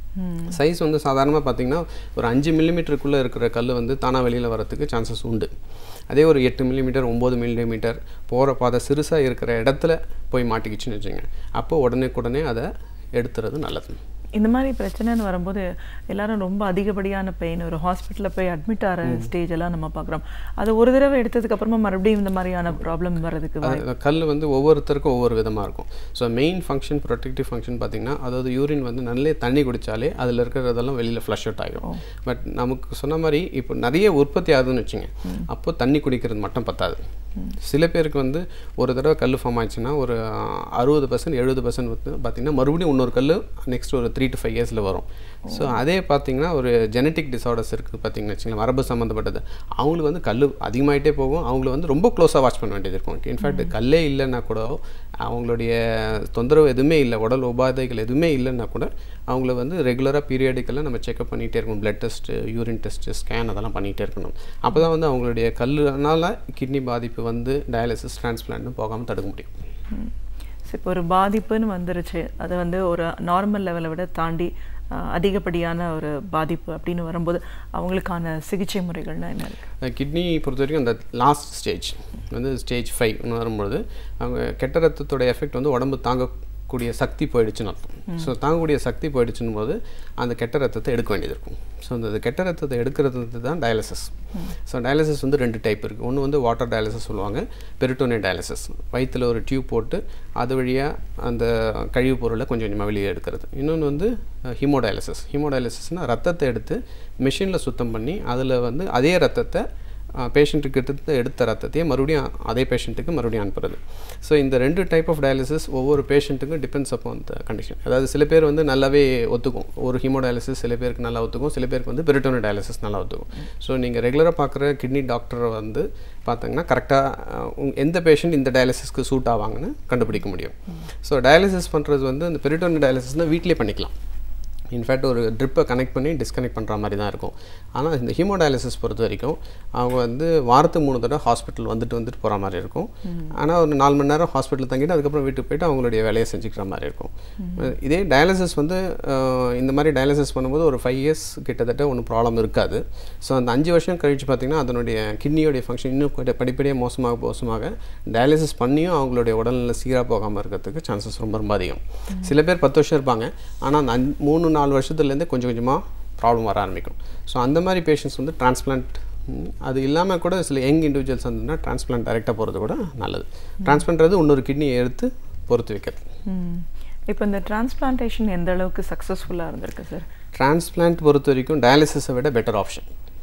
சைஸ் வந்து சாதாரணமாக பார்த்தீங்கன்னா ஒரு அஞ்சு மில்லிமீட்டருக்குள்ளே இருக்கிற கல் வந்து தானாக வெளியில் வரத்துக்கு சான்சஸ் உண்டு அதே ஒரு எட்டு மில்லிமீட்டர் ஒம்பது மில்லிமீட்டர் போகிற பாதை சிறுசாக இருக்கிற இடத்துல போய் மாட்டிக்கிச்சுன்னு வச்சுங்க அப்போ உடனே உடனே அதை எடுத்துறது நல்லது இந்த மாதிரி பிரச்சனைன்னு வரும்போது எல்லாரும் ரொம்ப அதிகப்படியான பெயின் ஒரு ஹாஸ்பிட்டலில் போய் அட்மிட் ஆகிற ஸ்டேஜ் எல்லாம் நம்ம பார்க்குறோம் அது ஒரு தடவை எடுத்ததுக்கு அப்புறமா மறுபடியும் இந்த மாதிரியான ப்ராப்ளம் வர்றதுக்கு வாய்ப்பு அது கல் வந்து ஒவ்வொருத்தருக்கும் ஒவ்வொரு விதமாக இருக்கும் so main function protective function பார்த்தீங்கன்னா அதாவது யூரின் வந்து நல்ல தண்ணி குடித்தாலே அதில் இருக்கிறதெல்லாம் வெளியில் ஃப்ளஷ் அவுட் ஆகிடும் பட் நமக்கு சொன்ன மாதிரி இப்போ நிறைய உற்பத்தி ஆகுதுன்னு வச்சுங்க அப்போ தண்ணி குடிக்கிறது மட்டும் பத்தாது சில பேருக்கு வந்து ஒரு தடவை கல் ஃபார்ம் ஆயிடுச்சுன்னா ஒரு அறுபது பர்சன்ட் எழுபது பர்சன்ட் வந்து பார்த்திங்கன்னா மறுபடியும் இன்னொரு கல் நெக்ஸ்ட் ஒரு த்ரீ டு ஃபைவ் இயர்ஸில் வரும் ஸோ அதே பார்த்தீங்கன்னா ஒரு ஜெனட்டிக் டிசார்டர்ஸ் இருக்குது பார்த்தீங்கன்னு வச்சுங்களேன் மரபு சம்மந்தப்பட்டது அவங்களுக்கு வந்து கல் அதிகமாகிட்டே போகும் அவங்கள வந்து ரொம்ப க்ளோஸாக வாட்ச் பண்ண வேண்டியது இருக்கும் இன்ஃபேக்ட் கல்லே இல்லைன்னா கூட அவங்களுடைய தொந்தரவு எதுவுமே இல்லை உடல் உபாதைகள் எதுவுமே இல்லைன்னா கூட அவங்கள வந்து ரெகுலராக பீரியாடிக்கலாக நம்ம செக்அப் பண்ணிகிட்டே இருக்கணும் blood test urine test scan அதெல்லாம் பண்ணிகிட்டே இருக்கணும் அப்போ தான் வந்து அவங்களுடைய கல்லுனால கிட்னி பாதிப்பு வந்து டயாலிசிஸ் டிரான்ஸ்பிளான்ட்னு போகாமல் தடுக்க முடியும் சரி, இப்போ ஒரு பாதிப்புன்னு வந்துருச்சு அது வந்து ஒரு நார்மல் லெவலை விட தாண்டி அஹ், அதிகப்படியான ஒரு பாதிப்பு அப்படின்னு வரும்போது அவங்களுக்கான சிகிச்சை முறைகள்னா என்ன இருக்கு கிட்னி பொறுத்த வரைக்கும் அந்த லாஸ்ட் ஸ்டேஜ் வந்து ஸ்டேஜ் ஃபைவ் வரும்பொழுது அவங்க கெட்ட ரத்தத்தோட எஃபெக்ட் வந்து உடம்பு தாங்கக்கூடிய சக்தி போயிடுச்சுன்னு அர்த்தம் ஸோ தாங்கக்கூடிய சக்தி போயிடுச்சுன்னு போது அந்த கெட்ட ரத்தத்தை எடுக்க வேண்டியது இருக்கும் ஸோ அந்த கெட்ட ரத்தத்தை எடுக்கிறது தான் டயாலிசிஸ் ஸோ டயாலிசிஸ் வந்து ரெண்டு டைப் இருக்குது ஒன்று வந்து வாட்டர் டயாலிசிஸ் சொல்லுவாங்க பெரிட்டோனிய டயாலிசிஸ் வயிற்றில் ஒரு டியூப் போட்டு அது வழியாக அந்த கழிவுப் பொருளை கொஞ்சம் கொஞ்சமாக வெளியே எடுக்கிறது இன்னொன்று வந்து ஹீமோடயாலிசிஸ் ஹீமோடயாலிசிஸ்னால் ரத்தத்தை எடுத்து மிஷினில் சுத்தம் பண்ணி அதில் வந்து அதே ரத்தத்தை பேஷண்ட்டுக்கு எடுத்து எடுத்த ரத்தத்தையே மறுபடியும் அதே பேஷண்ட்டுக்கு மறுபடியும் அனுப்புறது ஸோ இந்த ரெண்டு டைப் ஆஃப் டயாலிசிஸ் ஒவ்வொரு பேஷண்ட்டுக்கும் டிபெண்ட்ஸ் அப்போ அந்த கண்டிஷன் அதாவது சில பேர் வந்து நல்லாவே ஒத்துக்கும் ஒரு ஹீமோடயாலிசிஸ் சில பேருக்கு நல்லா ஒத்துக்கும் சில பேருக்கு வந்து பெரிட்டோனோ டயாலிசிஸ் நல்லா ஒத்துக்கும் ஸோ நீங்கள் ரெகுலராக பார்க்குற கிட்னி டாக்டரை வந்து பார்த்தீங்கன்னா கரெக்டாக எந்த பேஷண்ட் இந்த டயாலிசிஸ்க்கு சூட் ஆவாங்கன்னு கண்டுபிடிக்க முடியும் ஸோ டயாலிசிஸ் பண்ணுறது வந்து இந்த பெரிட்டோனோ டயாலிசிஸ்னால் வீட்டிலே பண்ணிக்கலாம் இன்ஃபேக்ட் ஒரு ட்ரிப்பை கனெக்ட் பண்ணி டிஸ்கனெக்ட் பண்ணுற மாதிரி தான் இருக்கும் ஆனால் இந்த ஹீமோடயாலிசிஸ் பொறுத்த வரைக்கும் அவங்க வந்து வாரத்துக்கு மூணு தடவை ஹாஸ்பிட்டல் வந்துட்டு வந்துட்டு போகிற மாதிரி இருக்கும் ஆனால் ஒரு நாலு மணி நேரம் ஹாஸ்பிட்டல் தங்கிட்டு அதுக்கப்புறம் வீட்டுக்கு போயிட்டு அவங்களுடைய வேலையை செஞ்சுக்கிற மாதிரி இருக்கும் இதே டயாலிசிஸ் வந்து அஹ், இந்த மாதிரி டயாலிசிஸ் பண்ணும்போது ஒரு ஃபைவ் இயர்ஸ் கிட்டத்தட்ட ஒன்றும் ப்ராப்ளம் இருக்காது ஸோ அந்த அஞ்சு வருஷம் கழிச்சு பார்த்திங்கன்னா அதனுடைய கிட்னியோடைய ஃபங்க்ஷன் இன்னும் கொஞ்சம் படிப்படியாக மோசமாக மோசமாக டயாலிசிஸ் பண்ணியும் அவங்களுடைய உடல்நிலை சீராக போகாமல் இருக்கிறதுக்கு சான்சஸ் ரொம்ப ரொம்ப அதிகம் சில பேர் பத்து வருஷம் இருப்பாங்க ஆனால் அந்த அஞ்சு மூணு நாலு வருஷத்துலேருந்தே கொஞ்சம் கொஞ்சமாக ப்ராப்ளம் வர ஆரம்பிக்கும் ஸோ அந்த மாதிரி பேஷண்ட்ஸ் வந்து டிரான்ஸ்பிளான்ட் அது இல்லாமல் கூட சில யங் இண்டிவிஜுவல்ஸ் வந்துன்னா டிரான்ஸ்பிளான்ட் டைரெக்டாக போகிறது கூட நல்லது டிரான்ஸ்பிளான்ட்றது இன்னொரு கிட்னியை எடுத்து பொறுத்து வைக்கிறது ம். இப்போ இந்த டிரான்ஸ்பிளான்டேஷன் எந்த அளவுக்கு சக்ஸஸ்ஃபுல்லாக இருந்திருக்கு சார் டிரான்ஸ்பிளான்ட் பொறுத்த வரைக்கும் டயாலிசிஸை விட பெட்டர் ஆப்ஷன்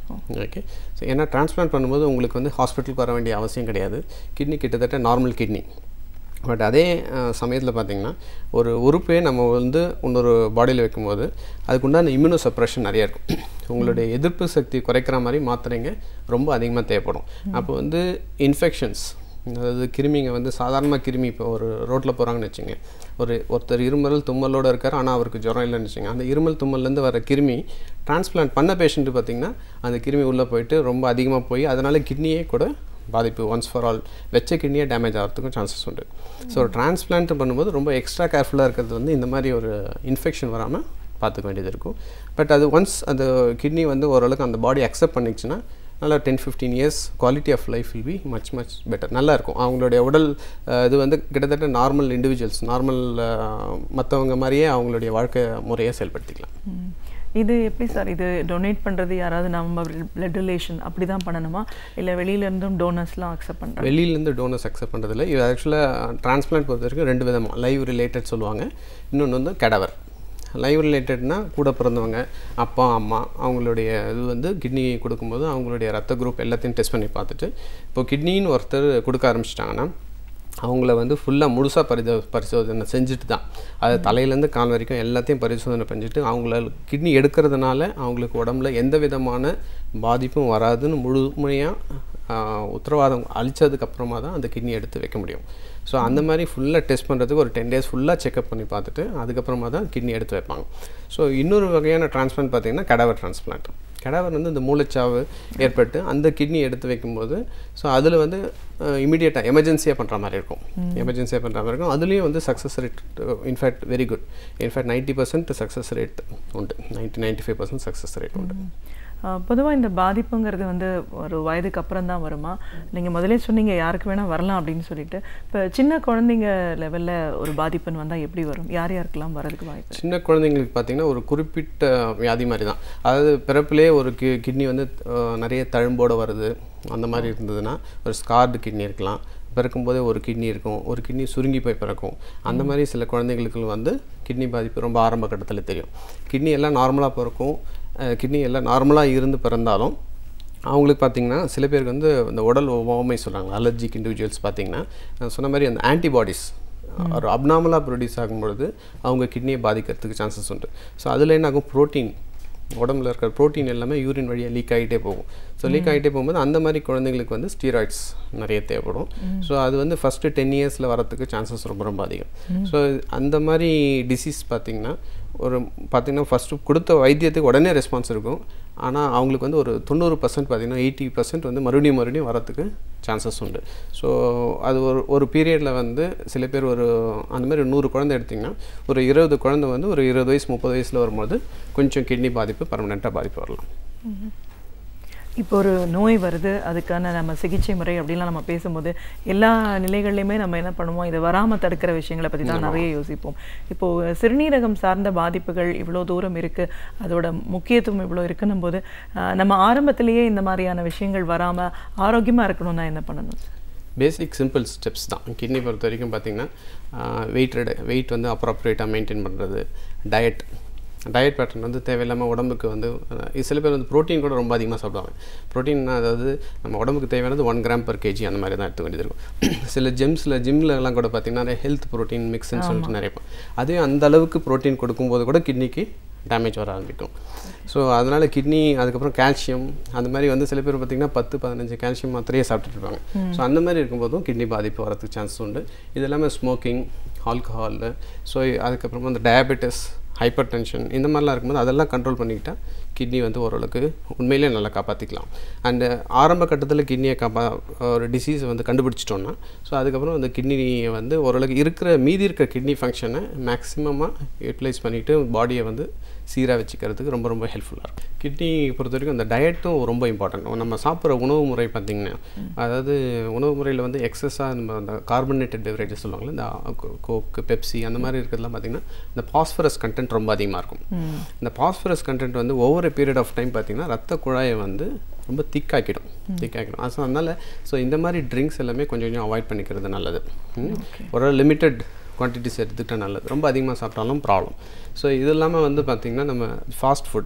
ஓகே ஸோ ஏன்னா டிரான்ஸ்பிளான்ட் பண்ணும்போது உங்களுக்கு வந்து ஹாஸ்பிட்டலுக்கு வர வேண்டிய அவசியம் கிடையாது கிட்னி கிட்டத்தட்ட நார்மல் கிட்னி பட் அதே சமயத்தில் பார்த்தீங்கன்னா ஒரு உறுப்பே நம்ம வந்து இன்னொரு பாடியில் வைக்கும்போது அதுக்கு உண்டான இம்யூனோ சப்ரஷன் நிறையா இருக்கும் உங்களுடைய எதிர்ப்பு சக்தி குறைக்கிற மாதிரி மாத்திரைங்க ரொம்ப அதிகமாக தேவைப்படும் அப்போ வந்து இன்ஃபெக்ஷன்ஸ் அதாவது கிருமிங்க வந்து சாதாரணமாக கிருமி இப்போ ஒரு ரோட்டில் போகிறாங்கன்னு வச்சுங்க ஒரு ஒருத்தர் இருமல் தும்மலோடு இருக்கார் ஆனால் அவருக்கு ஜுரம் இல்லைன்னு வச்சுங்க அந்த இருமல் தும்மல்லேருந்து வர கிருமி டிரான்ஸ்பிளான்ட் பண்ண பேஷண்ட்டு பார்த்திங்கன்னா அந்த கிருமி உள்ளே போயிட்டு ரொம்ப அதிகமாக போய் அதனால் கிட்னியே கூட பாதிப்பு ஒன்ஸ் ஃபார் ஆல் வெச்ச கிட்னியே டேமேஜ் ஆகிறதுக்கும் சான்சஸ் உண்டு ஸோ டிரான்ஸ்பிளான்ட் பண்ணும்போது ரொம்ப எக்ஸ்ட்ரா கேர்ஃபுல்லாக இருக்கிறது வந்து இந்த மாதிரி ஒரு இன்ஃபெக்ஷன் வராமல் பார்த்துக்க வேண்டியது இருக்கும் பட் அது ஒன்ஸ் அந்த கிட்னி வந்து ஓரளவுக்கு அந்த பாடி அக்செப்ட் பண்ணிச்சுன்னா நல்லா ten fifteen years quality of life will be much much better நல்லா இருக்கும் அவங்களுடைய உடல் அஹ், இது வந்து கிட்டத்தட்ட நார்மல் இண்டிவிஜுவல்ஸ் நார்மல் மற்றவங்க மாதிரியே அவங்களுடைய வாழ்க்கை முறையை செயல்படுத்திக்கலாம் ம். இது எப்படி சார் இது டொனேட் பண்ணுறது யாராவது நம்ம பிளட் ரிலேஷன் அப்படி தான் பண்ணணுமா இல்லை வெளியிலேருந்தும் டோனர்ஸ்லாம் அக்செப்ட் பண்ணுறாங்க வெளியிலேருந்து டோனர்ஸ் அக்செப்ட் பண்ணுறதில்ல இது ஆக்சுவலாக டிரான்ஸ்பிளான்ட் பொறுத்த வரைக்கும் ரெண்டு விதமாக லைவ் ரிலேட்டட் சொல்லுவாங்க இன்னொன்று வந்து கடவர் லைவ் ரிலேட்டட்னா கூட பிறந்தவங்க அப்பா அம்மா அவங்களுடைய இது வந்து கிட்னி கொடுக்கும்போது அவங்களுடைய ரத்த குரூப் எல்லாத்தையும் டெஸ்ட் பண்ணி பார்த்துட்டு இப்போ கிட்னின்னு ஒருத்தர் கொடுக்க ஆரம்பிச்சிட்டாங்கன்னா அவங்கள வந்து ஃபுல்லாக முழுசாக பரிதோ பரிசோதனை செஞ்சுட்டு தான் அது தலையிலேருந்து கால் வரைக்கும் எல்லாத்தையும் பரிசோதனை பண்ணிட்டு அவங்கள கிட்னி எடுக்கிறதுனால அவங்களுக்கு உடம்புல எந்த விதமான பாதிப்பும் வராதுன்னு முழுமையாக உத்தரவாதம் அளித்ததுக்கு அப்புறமா தான் அந்த கிட்னி எடுத்து வைக்க முடியும் ஸோ அந்த மாதிரி ஃபுல்லாக டெஸ்ட் பண்ணுறதுக்கு ஒரு டென் டேஸ் ஃபுல்லாக செக்அப் பண்ணி பார்த்துட்டு அதுக்கப்புறமா தான் கிட்னி எடுத்து வைப்பாங்க ஸோ இன்னொரு வகையான டிரான்ஸ்பிளான்ட் பார்த்தீங்கன்னா கடவர் டிரான்ஸ்பிளான்ட் கடவர் வந்து இந்த மூளைச்சாவு ஏற்பட்டு அந்த கிட்னி எடுத்து வைக்கும்போது ஸோ அதில் வந்து இமீடியட்டாக எமர்ஜென்சியாக பண்ணுற மாதிரி இருக்கும் எமர்ஜென்சியாக பண்ணுற மாதிரி இருக்கும் அதுலேயும் வந்து success rate in fact very good in fact ninety percent success rate உண்டு ninety ninety five percent success rate உண்டு பொதுவாக இந்த பாதிப்புங்கிறது வந்து ஒரு வயதுக்கு அப்புறம் தான் வருமா நீங்கள் முதலே சொன்னீங்க யாருக்கு வேணால் வரலாம் அப்படின்னு சொல்லிட்டு இப்போ சின்ன குழந்தைங்க லெவலில் ஒரு பாதிப்புன்னு வந்தால் எப்படி வரும் யார் யாருக்கெல்லாம் வரதுக்கு வாய்ப்பு இருக்கு? சின்ன குழந்தைங்களுக்கு பார்த்தீங்கன்னா ஒரு குறிப்பிட்ட வியாதி மாதிரி தான் அதாவது பிறப்பிலே ஒரு கி கிட்னி வந்து அஹ், நிறைய தழும்போடு வருது அந்த மாதிரி இருந்ததுன்னா ஒரு ஸ்கார்டு கிட்னி இருக்கலாம் பிறக்கும்போதே ஒரு கிட்னி இருக்கும் ஒரு கிட்னி சுருங்கி போய் பிறக்கும் அந்த மாதிரி சில குழந்தைங்களுக்கு வந்து கிட்னி பாதிப்பு ரொம்ப ஆரம்ப கட்டத்தில் தெரியும் கிட்னி எல்லாம் நார்மலாக பிறக்கும் கிட்னி எல்லாம் நார்மலாக இருந்து பிறந்தாலும் அவங்களுக்கு பார்த்தீங்கன்னா சில பேருக்கு வந்து இந்த உடல் ஓமை சொல்கிறாங்க அலர்ஜிக் இண்டிவிஜுவல்ஸ் பார்த்தீங்கன்னா நான் சொன்ன மாதிரி அந்த ஆன்டிபாடிஸ் ஒரு அப்நார்மலாக ப்ரொடியூஸ் ஆகும்பொழுது அவங்க கிட்னியை பாதிக்கிறதுக்கு சான்சஸ் உண்டு ஸோ அதில் என்ன ஆகும் ப்ரோட்டீன் உடம்புல இருக்கிற ப்ரோட்டீன் எல்லாமே யூரின் வழியாக லீக் ஆகிட்டே போகும் ஸோ லீக் ஆகிட்டே போகும்போது அந்த மாதிரி குழந்தைங்களுக்கு வந்து ஸ்டீராய்ட்ஸ் நிறைய தேவைப்படும் ஸோ அது வந்து ஃபஸ்ட்டு டென் இயர்ஸில் வரத்துக்கு சான்சஸ் ரொம்ப ரொம்ப அதிகம் ஸோ அந்த மாதிரி டிசீஸ் பார்த்திங்கன்னா ஒரு பார்த்திங்கன்னா ஃபஸ்ட்டு கொடுத்த வைத்தியத்துக்கு உடனே ரெஸ்பான்ஸ் இருக்கும் ஆனால் அவங்களுக்கு வந்து ஒரு தொண்ணூறு பர்சன்ட் பார்த்திங்கன்னா எயிட்டி பர்சன்ட் வந்து மறுபடியும் மறுபடியும் வரத்துக்கு சான்சஸ் உண்டு ஸோ அது ஒரு ஒரு பீரியடில் வந்து சில பேர் ஒரு அந்த மாதிரி நூறு குழந்தை எடுத்திங்கன்னா ஒரு இருபது குழந்தை வந்து ஒரு இருபது வயசு முப்பது வயசில் வரும்போது கொஞ்சம் கிட்னி பாதிப்பு பர்மனெண்ட்டாக பாதிப்பு வரலாம் இப்போ ஒரு நோய் வருது அதுக்கான நம்ம சிகிச்சை முறை அப்படிலாம் நம்ம பேசும்போது எல்லா நிலைகள்லையுமே நம்ம என்ன பண்ணுவோம் இதை வராமல் தடுக்கிற விஷயங்களை பற்றி தான் நிறைய யோசிப்போம் இப்போ சிறுநீரகம் சார்ந்த பாதிப்புகள் இவ்வளோ தூரம் இருக்கு அதோட முக்கியத்துவம் இவ்வளோ இருக்குன்னும் போது ஆஹ், நம்ம ஆரம்பத்திலேயே இந்த மாதிரியான விஷயங்கள் வராமல் ஆரோக்கியமாக இருக்கணும்னா என்ன பண்ணணும் பேசிக் சிம்பிள் ஸ்டெப்ஸ் தான் கிட்னி பொறுத்த வரைக்கும் பார்த்தீங்கன்னா வெயிட் வெயிட் வந்து அப்ராப்ரியேட்டாக மெயின்டைன் பண்ணுறது டயட் டயட் பேட்டர்ன் வந்து தேவையில்லாமல் உடம்புக்கு வந்து அஹ், சில பேர் வந்து ப்ரோட்டீன் கூட ரொம்ப அதிகமாக சாப்பிடுவாங்க ப்ரோட்டீன்னா அதாவது நம்ம உடம்புக்கு தேவையானது ஒன் கிராம் per கேஜி அந்த மாதிரி தான் எடுத்துக்க வேண்டியது இருக்கும் சில ஜிம்ஸில் ஜிம்ல எல்லாம் கூட பார்த்தீங்கன்னா நிறைய ஹெல்த் ப்ரோட்டீன் மிக்ஸ்ன்னு சொல்லிட்டு நிறைய பா- அதே அந்த அளவுக்கு ப்ரோட்டீன் கொடுக்கும்போது கூட கிட்னிக்கு டேமேஜ் வர ஆரம்பிக்கும் ஸோ அதனால் கிட்னி அதுக்கப்புறம் கால்சியம் அந்த மாதிரி வந்து சில பேர் பார்த்திங்கன்னா பத்து பதினஞ்சு கால்சியம் மாத்திரையே சாப்பிட்டுட்டு இருப்பாங்க ஸோ அந்த மாதிரி இருக்கும்போதும் கிட்னி பாதிப்பு வரதுக்கு சான்ஸ் உண்டு இது எல்லாமே ஸ்மோக்கிங் ஆல்கஹால் ஸோ அதுக்கப்புறமா அந்த டயபெட்டிஸ் ஹைப்பர் டென்ஷன் இந்த மாதிரிலாம் இருக்கும்போது அதெல்லாம் கண்ட்ரோல் பண்ணிக்கிட்டால் கிட்னி வந்து ஓரளவுக்கு உண்மையிலே நல்லா காப்பாற்றிக்கலாம் அண்டு ஆரம்ப கட்டத்தில் கிட்னியை காப்பா ஒரு டிசீஸை வந்து கண்டுபிடிச்சிட்டோன்னா ஸோ அதுக்கப்புறம் அந்த கிட்னியை வந்து ஓரளவுக்கு இருக்கிற மீதி இருக்கிற கிட்னி ஃபங்க்ஷனை மேக்ஸிமமாக யூட்டிலைஸ் பண்ணிவிட்டு பாடியை வந்து சீராக வச்சுக்கிறதுக்கு ரொம்ப ரொம்ப ஹெல்ப்ஃபுல்லாக இருக்கும் கிட்னி பொறுத்த வரைக்கும் அந்த டயட்டும் ரொம்ப இம்பார்ட்டன்ட் நம்ம சாப்பிட்ற உணவு முறை பார்த்திங்கன்னா அதாவது உணவு முறையில் வந்து எக்ஸஸாக நம்ம அந்த கார்பனேட்டட் பெவரேஜஸ் சொல்லுவாங்கல்ல இந்த கோக்கு பெப்சி அந்த மாதிரி இருக்கிறதுலாம் பார்த்திங்கன்னா இந்த பாஸ்பரஸ் கண்டென்ட் ரொம்ப அதிகமாக இருக்கும் இந்த பாஸ்பரஸ் கண்டென்ட் வந்து ஒவ்வொரு பீரியட் ஆஃப் டைம் பார்த்திங்கன்னா ரத்த குழாயை வந்து ரொம்ப திக்காக்கிடும் திக்காக்கிடும் ஸோ அதனால் ஸோ இந்த மாதிரி ட்ரிங்க்ஸ் எல்லாமே கொஞ்சம் கொஞ்சம் அவாய்ட் பண்ணிக்கிறது நல்லது ம். ஒரு லிமிட்டட் குவான்டிட்டிஸ் எடுத்துக்கிட்டால் நல்லது ரொம்ப அதிகமாக சாப்பிட்டாலும் ப்ராப்ளம் ஸோ இது இல்லாமல் வந்து பார்த்திங்கன்னா நம்ம ஃபாஸ்ட் ஃபுட்ஸ்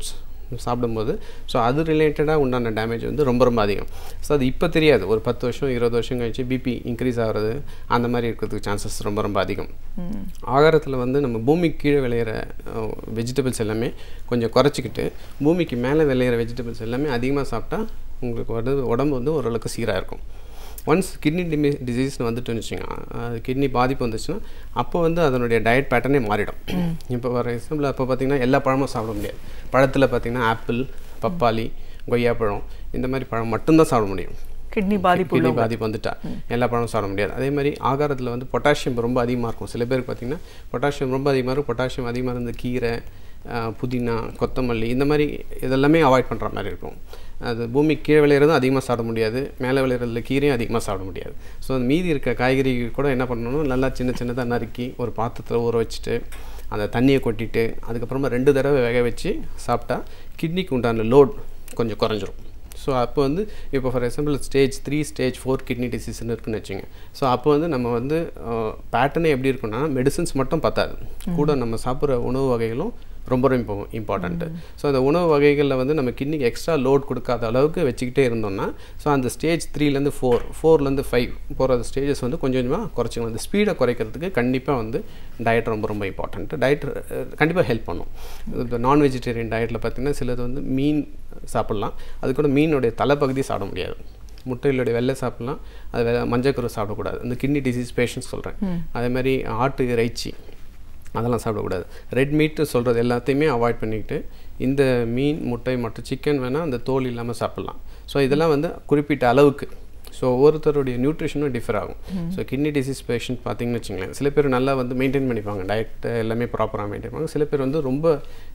சாப்பிடும்போது ஸோ அது ரிலேட்டடாக உண்டான டேமேஜ் வந்து ரொம்ப ரொம்ப அதிகம் ஸோ அது இப்போ தெரியாது ஒரு பத்து வருஷம் இருபது வருஷம் கழிச்சு பிபி இன்க்ரீஸ் ஆகிறது அந்த மாதிரி இருக்கிறதுக்கு சான்சஸ் ரொம்ப ரொம்ப அதிகம் ஆகாரத்தில் வந்து நம்ம பூமிக்கு கீழே விளையிற வெஜிடபிள்ஸ் எல்லாமே கொஞ்சம் குறைச்சிக்கிட்டு பூமிக்கு மேலே விளையிற வெஜிடபிள்ஸ் எல்லாமே அதிகமாக சாப்பிட்டா உங்களுக்கு வந்து உடம்பு வந்து ஓரளவுக்கு சீராக இருக்கும் ஒன்ஸ் கிட்னி டிமி டிசீஸ்னு வந்துட்டுன்னு வச்சுங்க அது கிட்னி பாதிப்பு வந்துச்சுன்னா அப்போ வந்து அதனுடைய டயட் பேட்டர்னே மாறிடும் இப்போ ஃபார் எக்ஸாம்பிள் அப்போ பார்த்தீங்கன்னா எல்லா பழமும் சாப்பிட முடியாது பழத்தில் பார்த்தீங்கன்னா ஆப்பிள் பப்பாளி கொய்யாப்பழம் இந்த மாதிரி பழம் மட்டும்தான் சாப்பிட முடியும் கிட்னி பாதிப்பு கிட்னி பாதிப்பு வந்துட்டா எல்லா பழமும் சாப்பிட முடியாது அதே மாதிரி ஆகாரத்தில் வந்து பொட்டாசியம் ரொம்ப அதிகமாக இருக்கும் சில பேருக்கு பார்த்தீங்கன்னா பொட்டாசியம் ரொம்ப அதிகமாக இருக்கும் பொட்டாசியம் அதிகமாக இருந்த கீரை ஆஹ், புதினா கொத்தமல்லி இந்த மாதிரி இதெல்லாமே அவாய்ட் பண்ணுற மாதிரி இருக்கும் அது பூமிக்கு கீழே விளையிறதும் அதிகமாக சாப்பிட முடியாது மேலே விளையிறதுல கீரையும் அதிகமாக சாப்பிட முடியாது ஸோ அந்த மீதி இருக்க காய்கறி கூட என்ன பண்ணணும் நல்லா சின்ன சின்னதாக நறுக்கி ஒரு பாத்திரத்தில் ஊற வச்சுட்டு அந்த தண்ணியை கொட்டிட்டு அதுக்கப்புறமா ரெண்டு தடவை வேக வச்சு சாப்பிட்டா கிட்னிக்கு உண்டான லோட் கொஞ்சம் குறைஞ்சிரும் ஸோ அப்போ வந்து இப்போ for example stage three stage four kidney டிசீஸ்னு இருக்குன்னு வச்சுங்க ஸோ அப்போ வந்து நம்ம வந்து பேட்டர்னே எப்படி இருக்குன்னா மெடிசின்ஸ் மட்டும் பத்தாது கூட நம்ம சாப்பிட்ற உணவு வகைகளும் ரொம்ப ரொம்ப இம்பார்ட்டண்ட்டு ஸோ அந்த உணவு வகைகளில் வந்து நம்ம கிட்னிக்கு எக்ஸ்ட்ரா லோட் கொடுக்காத அளவுக்கு வச்சுக்கிட்டே இருந்தோம்னா ஸோ அந்த ஸ்டேஜ் த்ரீலேருந்து ஃபோர் ஃபோர்லேருந்து ஃபைவ் போகிற ஸ்டேஜஸ் வந்து கொஞ்சம் கொஞ்சமாக குறைச்சிக்கணும் அந்த ஸ்பீடை குறைக்கிறதுக்கு கண்டிப்பாக வந்து டயட் ரொம்ப ரொம்ப இம்பார்ட்டண்ட் டயட் கண்டிப்பாக ஹெல்ப் பண்ணும் இப்போ நான் வெஜிடேரியன் டயட்டில் பார்த்தீங்கன்னா சிலது வந்து மீன் சாப்பிட்லாம் அது கூட மீனுடைய தலைப்பகுதி சாப்பிட முடியாது முட்டைகளுடைய வெள்ளை சாப்பிட்லாம் அது வெ மஞ்சக்கரு சாப்பிடக்கூடாது இந்த கிட்னி டிசீஸ் பேஷண்ட்ஸ் சொல்கிறேன் அதே மாதிரி ஆட்டு இறைச்சி அதெல்லாம் சாப்பிடக்கூடாது ரெட் மீட்டு சொல்கிறது எல்லாத்தையுமே அவாய்ட் பண்ணிக்கிட்டு இந்த மீன் முட்டை மற்றும் சிக்கன் வேணால் அந்த தோல் இல்லாமல் சாப்பிட்லாம் ஸோ இதெல்லாம் வந்து குறிப்பிட்ட அளவுக்கு ஸோ ஒவ்வொருத்தருடைய நியூட்ரிஷனும் டிஃபர் ஆகும் ஸோ கிட்னி டிசீஸ் பேஷண்ட் பார்த்தீங்கன்னு வச்சுங்களேன் சில பேர் நல்லா வந்து மெயின்டைன் பண்ணிப்பாங்க டயட் எல்லாமே ப்ராப்பராக மெயின்டைன் பண்ணுவாங்க சில பேர் வந்து ரொம்ப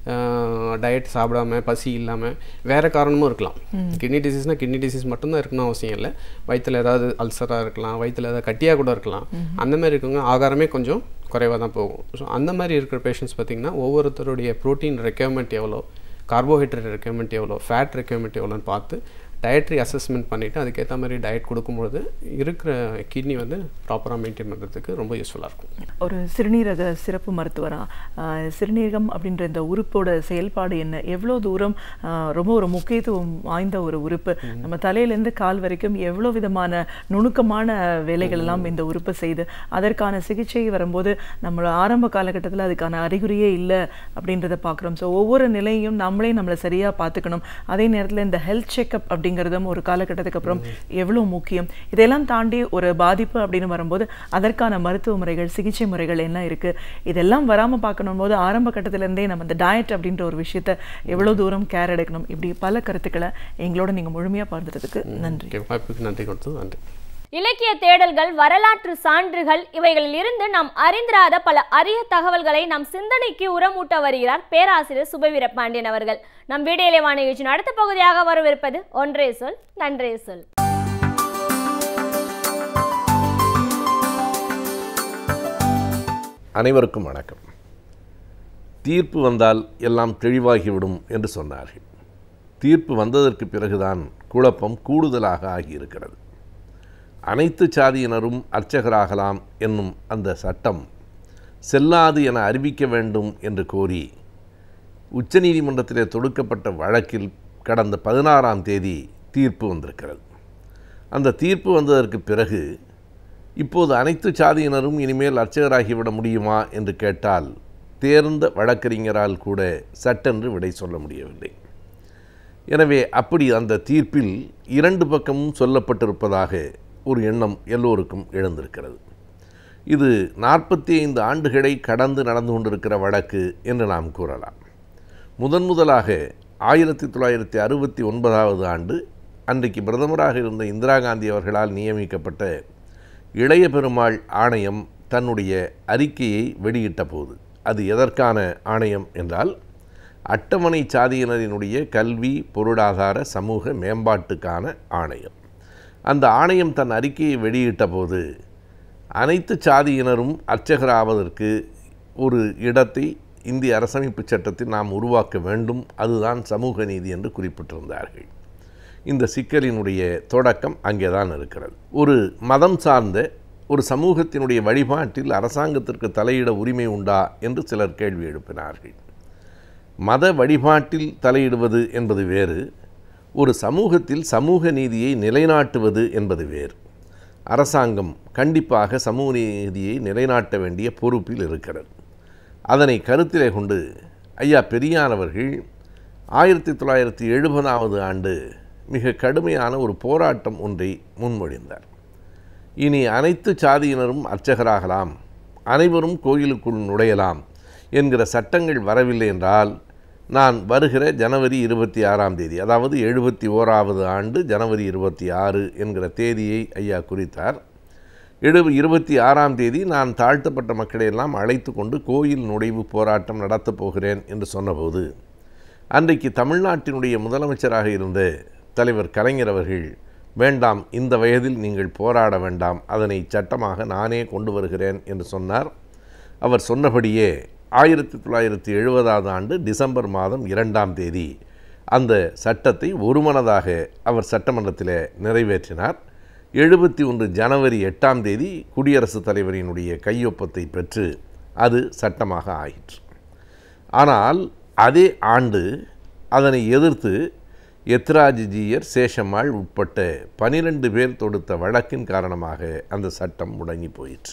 டயட் சாப்பிடாம பசி இல்லாமல் வேறு காரணமும் இருக்கலாம் கிட்னி டிசீஸ்னால் கிட்னி டிசீஸ் மட்டும்தான் இருக்கணும் அவசியம் இல்லை வயிற்றில் ஏதாவது அல்சராக இருக்கலாம் வயிற்றில் ஏதாவது கட்டியாக கூட இருக்கலாம் அந்த மாதிரி இருக்கவங்க ஆகாரமே கொஞ்சம் குறைவாக தான் போகும் ஸோ அந்த மாதிரி இருக்கிற பேஷண்ட்ஸ் பார்த்திங்கன்னா ஒவ்வொருத்தருடைய ப்ரோட்டீன் ரெக்யர்மெண்ட் எவ்வளோ கார்போஹைட்ரேட் ரெக்யர்மெண்ட் எவ்வளோ ஃபேட் ரெக்யர்மெண்ட் எவ்வளோன்னு பார்த்து டயட்ரி அசஸ்மெண்ட் பண்ணிவிட்டு அதுக்கேற்ற மாதிரி டயட் கொடுக்கும்பொழுது இருக்கிற கிட்னி வந்து ப்ராப்பராக மெயின்டைன் பண்ணுறதுக்கு ரொம்ப யூஸ்ஃபுல்லாக இருக்கும் ஒரு சிறுநீரக சிறப்பு மருத்துவரா ஆஹ், சிறுநீரகம் அப்படின்ற இந்த உறுப்போட செயல்பாடு என்ன எவ்வளோ தூரம் ஆஹ், ரொம்ப ஒரு முக்கியத்துவம் வாய்ந்த ஒரு உறுப்பு நம்ம தலையிலேருந்து கால் வரைக்கும் எவ்வளோ விதமான நுணுக்கமான வேலைகள் எல்லாம் இந்த உறுப்பு செய்து அதற்கான சிகிச்சை வரும்போது நம்மளோட ஆரம்ப காலகட்டத்தில் அதுக்கான அறிகுறியே இல்லை அப்படின்றத பார்க்குறோம் ஸோ ஒவ்வொரு நிலையும் நம்மளே நம்மளை சரியாக பார்த்துக்கணும் அதே நேரத்தில் இந்த ஹெல்த் செக்அப் அப்படிங்கிறதும் ஒரு காலகட்டத்துக்கு அப்புறம் எவ்வளோ முக்கியம் இதெல்லாம் தாண்டி ஒரு பாதிப்பு அப்படின்னு வரும்போது அதற்கான மருத்துவ முறைகள் சிகிச்சை முறைகள் என்ன இருக்கு இதெல்லாம் வராமல் பார்க்கணும் போது ஆரம்ப கட்டத்திலேருந்தே நம்ம இந்த டயட் அப்படின்ற ஒரு விஷயத்த எவ்வளோ தூரம் கேர் எடுக்கணும் இப்படி பல கருத்துக்களை எங்களோட நீங்கள் முழுமையாக பார்த்துட்டதுக்கு நன்றி ஓகே வாய்ப்புக்கு நன்றி கொடுத்தது நன்றி இலக்கிய தேடல்கள் வரலாற்று சான்றுகள் இவைகளில் இருந்து நாம் அறிந்திராத பல அரிய தகவல்களை நம் சிந்தனைக்கு உரமூட்ட வருகிறார் பேராசிரியர் சுபவீர பாண்டியன் அவர்கள் நம் வீடியோலே நிகழ்ச்சியின் அடுத்த பகுதியாக வரவிருப்பது ஒன்றே சொல் நன்றே சொல் அனைவருக்கும் வணக்கம் தீர்ப்பு வந்தால் எல்லாம் தெளிவாகிவிடும் என்று சொன்னார்கள் தீர்ப்பு வந்ததற்கு பிறகுதான் குழப்பம் கூடுதலாக ஆகியிருக்கிறது அனைத்து சாதியினரும் அர்ச்சகராகலாம் என்னும் அந்த சட்டம் செல்லாது என அறிவிக்க வேண்டும் என்று கோரி உச்சநீதிமன்றத்திலே தொடுக்கப்பட்ட வழக்கில் கடந்த பதினாறாம் தேதி தீர்ப்பு வந்திருக்கிறது அந்த தீர்ப்பு வந்ததற்கு பிறகு இப்போது அனைத்து சாதியினரும் இனிமேல் அர்ச்சகராகிவிட முடியுமா என்று கேட்டால் தேர்ந்த வழக்கறிஞரால் கூட சட்டென்று விடை சொல்ல முடியவில்லை எனவே அப்படி அந்த தீர்ப்பில் இரண்டு பக்கமும் சொல்லப்பட்டிருப்பதாக ஒரு எண்ணம் எல்லோருக்கும் எழுந்திருக்கிறது இது நாற்பத்தி ஐந்து ஆண்டுகளை கடந்து நடந்து கொண்டிருக்கிற வழக்கு என்று நாம் கூறலாம் முதன் முதலாக ஆயிரத்தி தொள்ளாயிரத்தி அறுபத்தி ஒன்பதாவது ஆண்டு அன்றைக்கு பிரதமராக இருந்த இந்திரா காந்தி அவர்களால் நியமிக்கப்பட்ட இளைய பெருமாள் ஆணையம் தன்னுடைய அறிக்கையை வெளியிட்ட போது அது எதற்கான ஆணையம் என்றால் அட்டவணை சாதியினரினுடைய கல்வி பொருளாதார சமூக மேம்பாட்டுக்கான ஆணையம் அந்த ஆணையம் தன் அறிக்கையை வெளியிட்ட போது அனைத்து சாதியினரும் அர்ச்சகராவதற்கு ஒரு இடத்தை இந்திய அரசமைப்பு சட்டத்தில் நாம் உருவாக்க வேண்டும் அதுதான் சமூக நீதி என்று குறிப்பிட்டிருந்தார்கள் இந்த சிக்கலினுடைய தொடக்கம் அங்கே தான் இருக்கிறது ஒரு மதம் சார்ந்த ஒரு சமூகத்தினுடைய வழிபாட்டில் அரசாங்கத்திற்கு தலையிட உரிமை உண்டா என்று சிலர் கேள்வி எழுப்பினார்கள் மத வழிபாட்டில் தலையிடுவது என்பது வேறு ஒரு சமூகத்தில் சமூக நீதியை நிலைநாட்டுவது என்பது வேறு அரசாங்கம் கண்டிப்பாக சமூக நீதியை நிலைநாட்ட வேண்டிய பொறுப்பில் இருக்கிறது அதனை கருத்திலே கொண்டு ஐயா பெரியார் அவர்கள் ஆயிரத்தி தொள்ளாயிரத்தி எழுபதாவது ஆண்டு மிக கடுமையான ஒரு போராட்டம் ஒன்றை முன்மொழிந்தார் இனி அனைத்து சாதியினரும் அர்ச்சகராகலாம் அனைவரும் கோயிலுக்குள் நுழையலாம் என்கிற சட்டங்கள் வரவில்லை என்றால் நான் வருகிற ஜனவரி இருபத்தி ஆறாம் தேதி அதாவது எழுபத்தி ஓராவது ஆண்டு ஜனவரி இருபத்தி ஆறு என்கிற தேதியை ஐயா குறித்தார் எழு இருபத்தி ஆறாம் தேதி நான் தாழ்த்தப்பட்ட மக்களையெல்லாம் அழைத்து கொண்டு கோயில் நுழைவு போராட்டம் நடத்தப் போகிறேன் என்று சொன்னபோது அன்றைக்கு தமிழ்நாட்டினுடைய முதலமைச்சராக இருந்த தலைவர் கலைஞர் அவர்கள் வேண்டாம் இந்த வயதில் நீங்கள் போராட வேண்டாம் அதனை சட்டமாக நானே கொண்டு வருகிறேன் என்று சொன்னார் அவர் சொன்னபடியே ஆயிரத்தி தொள்ளாயிரத்தி எழுபதாவது ஆண்டு டிசம்பர் மாதம் இரண்டாம் தேதி அந்த சட்டத்தை ஒருமனதாக அவர் சட்டமன்றத்தில் நிறைவேற்றினார் எழுபத்தி ஒன்று ஜனவரி எட்டாம் தேதி குடியரசுத் தலைவரினுடைய கையொப்பத்தை பெற்று அது சட்டமாக ஆயிற்று ஆனால் அதே ஆண்டு அதனை எதிர்த்து எத்ராஜிஜியர் சேஷம்மாள் உட்பட்ட பனிரெண்டு பேர் தொடுத்த வழக்கின் காரணமாக அந்த சட்டம் முடங்கி போயிற்று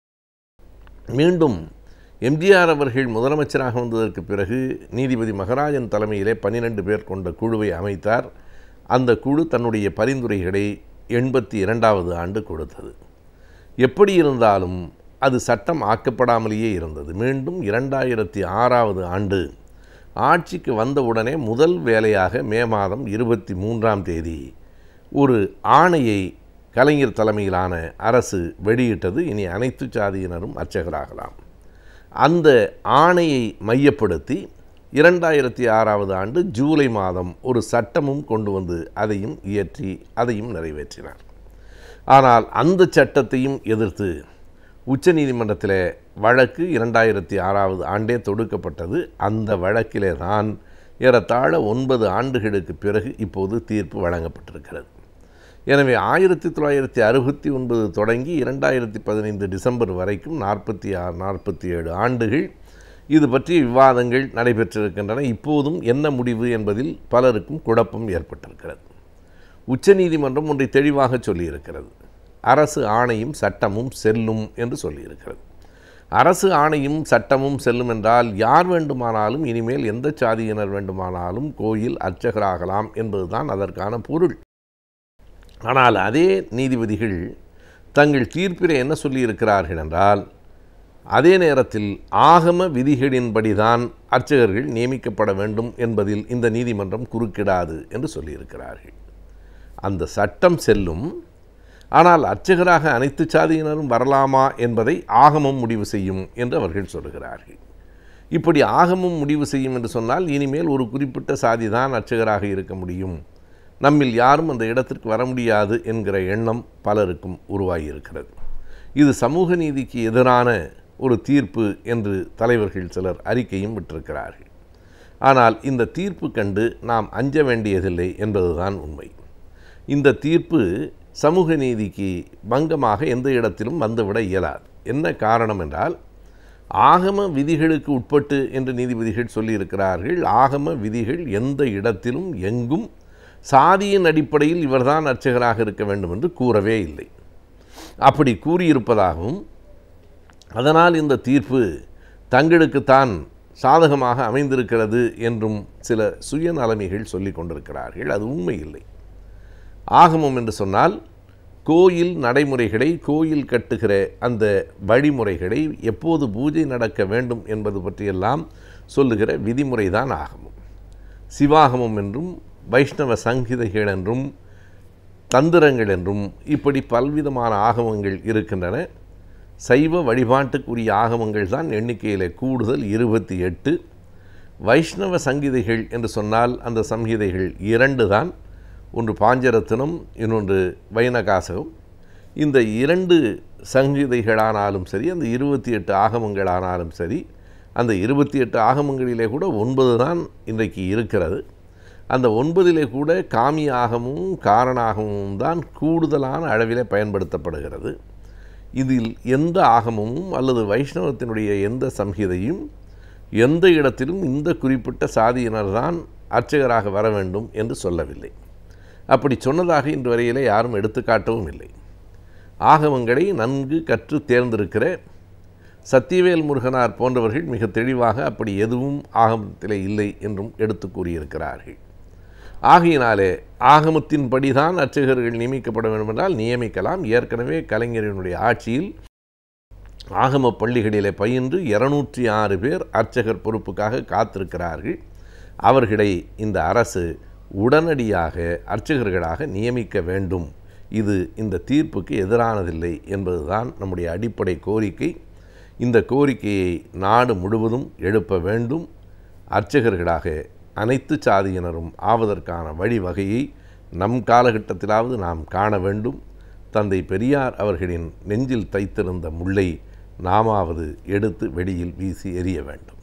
மீண்டும் எம்ஜிஆர் அவர்கள் முதலமைச்சராக வந்ததற்கு பிறகு நீதிபதி மகராஜன் தலைமையிலே பன்னிரண்டு பேர் கொண்ட குழுவை அமைத்தார் அந்த குழு தன்னுடைய பரிந்துரைகளை எண்பத்தி இரண்டாவது ஆண்டு கொடுத்தது எப்படி இருந்தாலும் அது சட்டம் ஆக்கப்படாமலேயே இருந்தது மீண்டும் இரண்டாயிரத்தி ஆறாவது ஆண்டு ஆட்சிக்கு வந்தவுடனே முதல் வேலையாக மே மாதம் இருபத்தி மூன்றாம் தேதி ஒரு ஆணையை கலைஞர் தலைமையிலான அரசு வெளியிட்டது இனி அனைத்து சாதியினரும் அர்ச்சகராகலாம் அந்த ஆணையை மையப்படுத்தி இரண்டாயிரத்தி ஆறாவது ஆண்டு ஜூலை மாதம் ஒரு சட்டமும் கொண்டு வந்து அதையும் இயற்றி அதையும் நிறைவேற்றினார் ஆனால் அந்த சட்டத்தையும் எதிர்த்து உச்சநீதிமன்றத்தில் வழக்கு இரண்டாயிரத்தி ஆறாவது ஆண்டே தொடுக்கப்பட்டது அந்த வழக்கிலே தான் ஏறத்தாழ ஒன்பது ஆண்டுகளுக்கு பிறகு இப்போது தீர்ப்பு வழங்கப்பட்டிருக்கிறது எனவே ஆயிரத்தி தொள்ளாயிரத்தி அறுபத்தி ஒன்பது தொடங்கி இரண்டாயிரத்தி பதினைந்து டிசம்பர் வரைக்கும் நாற்பத்தி ஆறு நாற்பத்தி ஏழு ஆண்டுகள் இது பற்றிய விவாதங்கள் நடைபெற்றிருக்கின்றன இப்போதும் என்ன முடிவு என்பதில் பலருக்கும் குழப்பம் ஏற்பட்டிருக்கிறது உச்சநீதிமன்றம் ஒன்றை தெளிவாக சொல்லியிருக்கிறது அரசு ஆணையும் சட்டமும் செல்லும் என்று சொல்லியிருக்கிறது அரசு ஆணையும் சட்டமும் செல்லும் என்றால் யார் வேண்டுமானாலும் இனிமேல் எந்த சாதியினர் வேண்டுமானாலும் கோயில் அர்ச்சகராகலாம் என்பதுதான் அதற்கான பொருள் ஆனால் அதே நீதிபதிகள் தங்கள் தீர்ப்பில் என்ன சொல்லியிருக்கிறார்கள் என்றால் அதே நேரத்தில் ஆகம விதிகளின்படிதான் அர்ச்சகர்கள் நியமிக்கப்பட வேண்டும் என்பதில் இந்த நீதிமன்றம் குறுக்கிடாது என்று சொல்லியிருக்கிறார்கள் அந்த சட்டம் செல்லும் ஆனால் அர்ச்சகராக அனைத்து சாதியினரும் வரலாமா என்பதை ஆகமம் முடிவு செய்யும் என்று அவர்கள் சொல்கிறார்கள் இப்படி ஆகமம் முடிவு செய்யும் என்று சொன்னால் இனிமேல் ஒரு குறிப்பிட்ட சாதி தான் அர்ச்சகராக இருக்க முடியும் நம்மில் யாரும் அந்த இடத்திற்கு வர முடியாது என்கிற எண்ணம் பலருக்கும் உருவாகியிருக்கிறது இது சமூக நீதிக்கு எதிரான ஒரு தீர்ப்பு என்று தலைவர்கள் சிலர் அறிக்கையும் விட்டிருக்கிறார்கள் ஆனால் இந்த தீர்ப்பு கண்டு நாம் அஞ்ச வேண்டியதில்லை என்பதுதான் உண்மை இந்த தீர்ப்பு சமூக நீதிக்கு பங்கமாக எந்த இடத்திலும் வந்துவிட இயலாது என்ன காரணம் என்றால் ஆகம விதிகளுக்கு உட்பட்டு என்று நீதிபதிகள் சொல்லியிருக்கிறார்கள் ஆகம விதிகள் எந்த இடத்திலும் எங்கும் சாதியின் அடிப்படையில் இவர்தான் அர்ச்சகராக இருக்க வேண்டும் என்று கூறவே இல்லை அப்படி கூறியிருப்பதாகவும் அதனால் இந்த தீர்ப்பு தங்களுக்குத்தான் சாதகமாக அமைந்திருக்கிறது என்றும் சில சுயநலமைகள் சொல்லிக் கொண்டிருக்கிறார்கள் அது உண்மை இல்லை ஆகமம் என்று சொன்னால் கோயில் நடைமுறைகளை கோயில் கட்டுகிற அந்த வழிமுறைகளை எப்போது பூஜை நடக்க வேண்டும் என்பது பற்றியெல்லாம் சொல்லுகிற விதிமுறை தான் ஆகமம் சிவாகமம் என்றும் வைஷ்ணவ சங்கீதைகள் என்றும் தந்திரங்கள் என்றும் இப்படி பல்விதமான ஆகமங்கள் இருக்கின்றன சைவ வழிபாட்டுக்குரிய ஆகமங்கள் தான் எண்ணிக்கையில் கூடுதல் இருபத்தி எட்டு வைஷ்ணவ சங்கீதைகள் என்று சொன்னால் அந்த சங்கீதைகள் இரண்டு தான் ஒன்று பாஞ்சரத்தினம் இன்னொன்று வைனகாசகம் இந்த இரண்டு சங்கீதைகளானாலும் சரி அந்த இருபத்தி எட்டு ஆகமங்களானாலும் சரி அந்த இருபத்தி எட்டு ஆகமங்களிலே கூட ஒன்பது தான் இன்றைக்கு இருக்கிறது அந்த ஒன்பதிலே கூட காமி ஆகமும் காரணாகமும் தான் கூடுதலான அளவிலே பயன்படுத்தப்படுகிறது இதில் எந்த ஆகமும் அல்லது வைஷ்ணவத்தினுடைய எந்த சம்ஹிதையும் எந்த இடத்திலும் இந்த குறிப்பிட்ட சாதியினர் தான் அர்ச்சகராக வர வேண்டும் என்று சொல்லவில்லை அப்படி சொன்னதாக இன்று வரையிலே யாரும் எடுத்துக்காட்டவும் இல்லை ஆகமங்களை நன்கு கற்று தேர்ந்திருக்கிற சத்தியவேல் முருகனார் போன்றவர்கள் மிக தெளிவாக அப்படி எதுவும் ஆகமத்திலே இல்லை என்றும் எடுத்து கூறியிருக்கிறார்கள் ஆகையினாலே ஆகமத்தின்படி தான் அர்ச்சகர்கள் நியமிக்கப்பட வேண்டும் என்றால் நியமிக்கலாம் ஏற்கனவே கலைஞரினுடைய ஆட்சியில் ஆகம பள்ளிகளிலே பயின்று இருநூற்றி ஆறு பேர் அர்ச்சகர் பொறுப்புக்காக காத்திருக்கிறார்கள் அவர்களை இந்த அரசு உடனடியாக அர்ச்சகர்களாக நியமிக்க வேண்டும் இது இந்த தீர்ப்புக்கு எதிரானதில்லை என்பதுதான் நம்முடைய அடிப்படை கோரிக்கை இந்த கோரிக்கையை நாடு முழுவதும் எழுப்ப வேண்டும் அர்ச்சகர்களாக அனைத்து சாதியினரும் ஆவதற்கான வழிவகையை நம் காலகட்டத்திலாவது நாம் காண வேண்டும் தந்தை பெரியார் அவர்களின் நெஞ்சில் தைத்திருந்த முல்லை நாமாவது எடுத்து வெளியில் வீசி எறிய வேண்டும்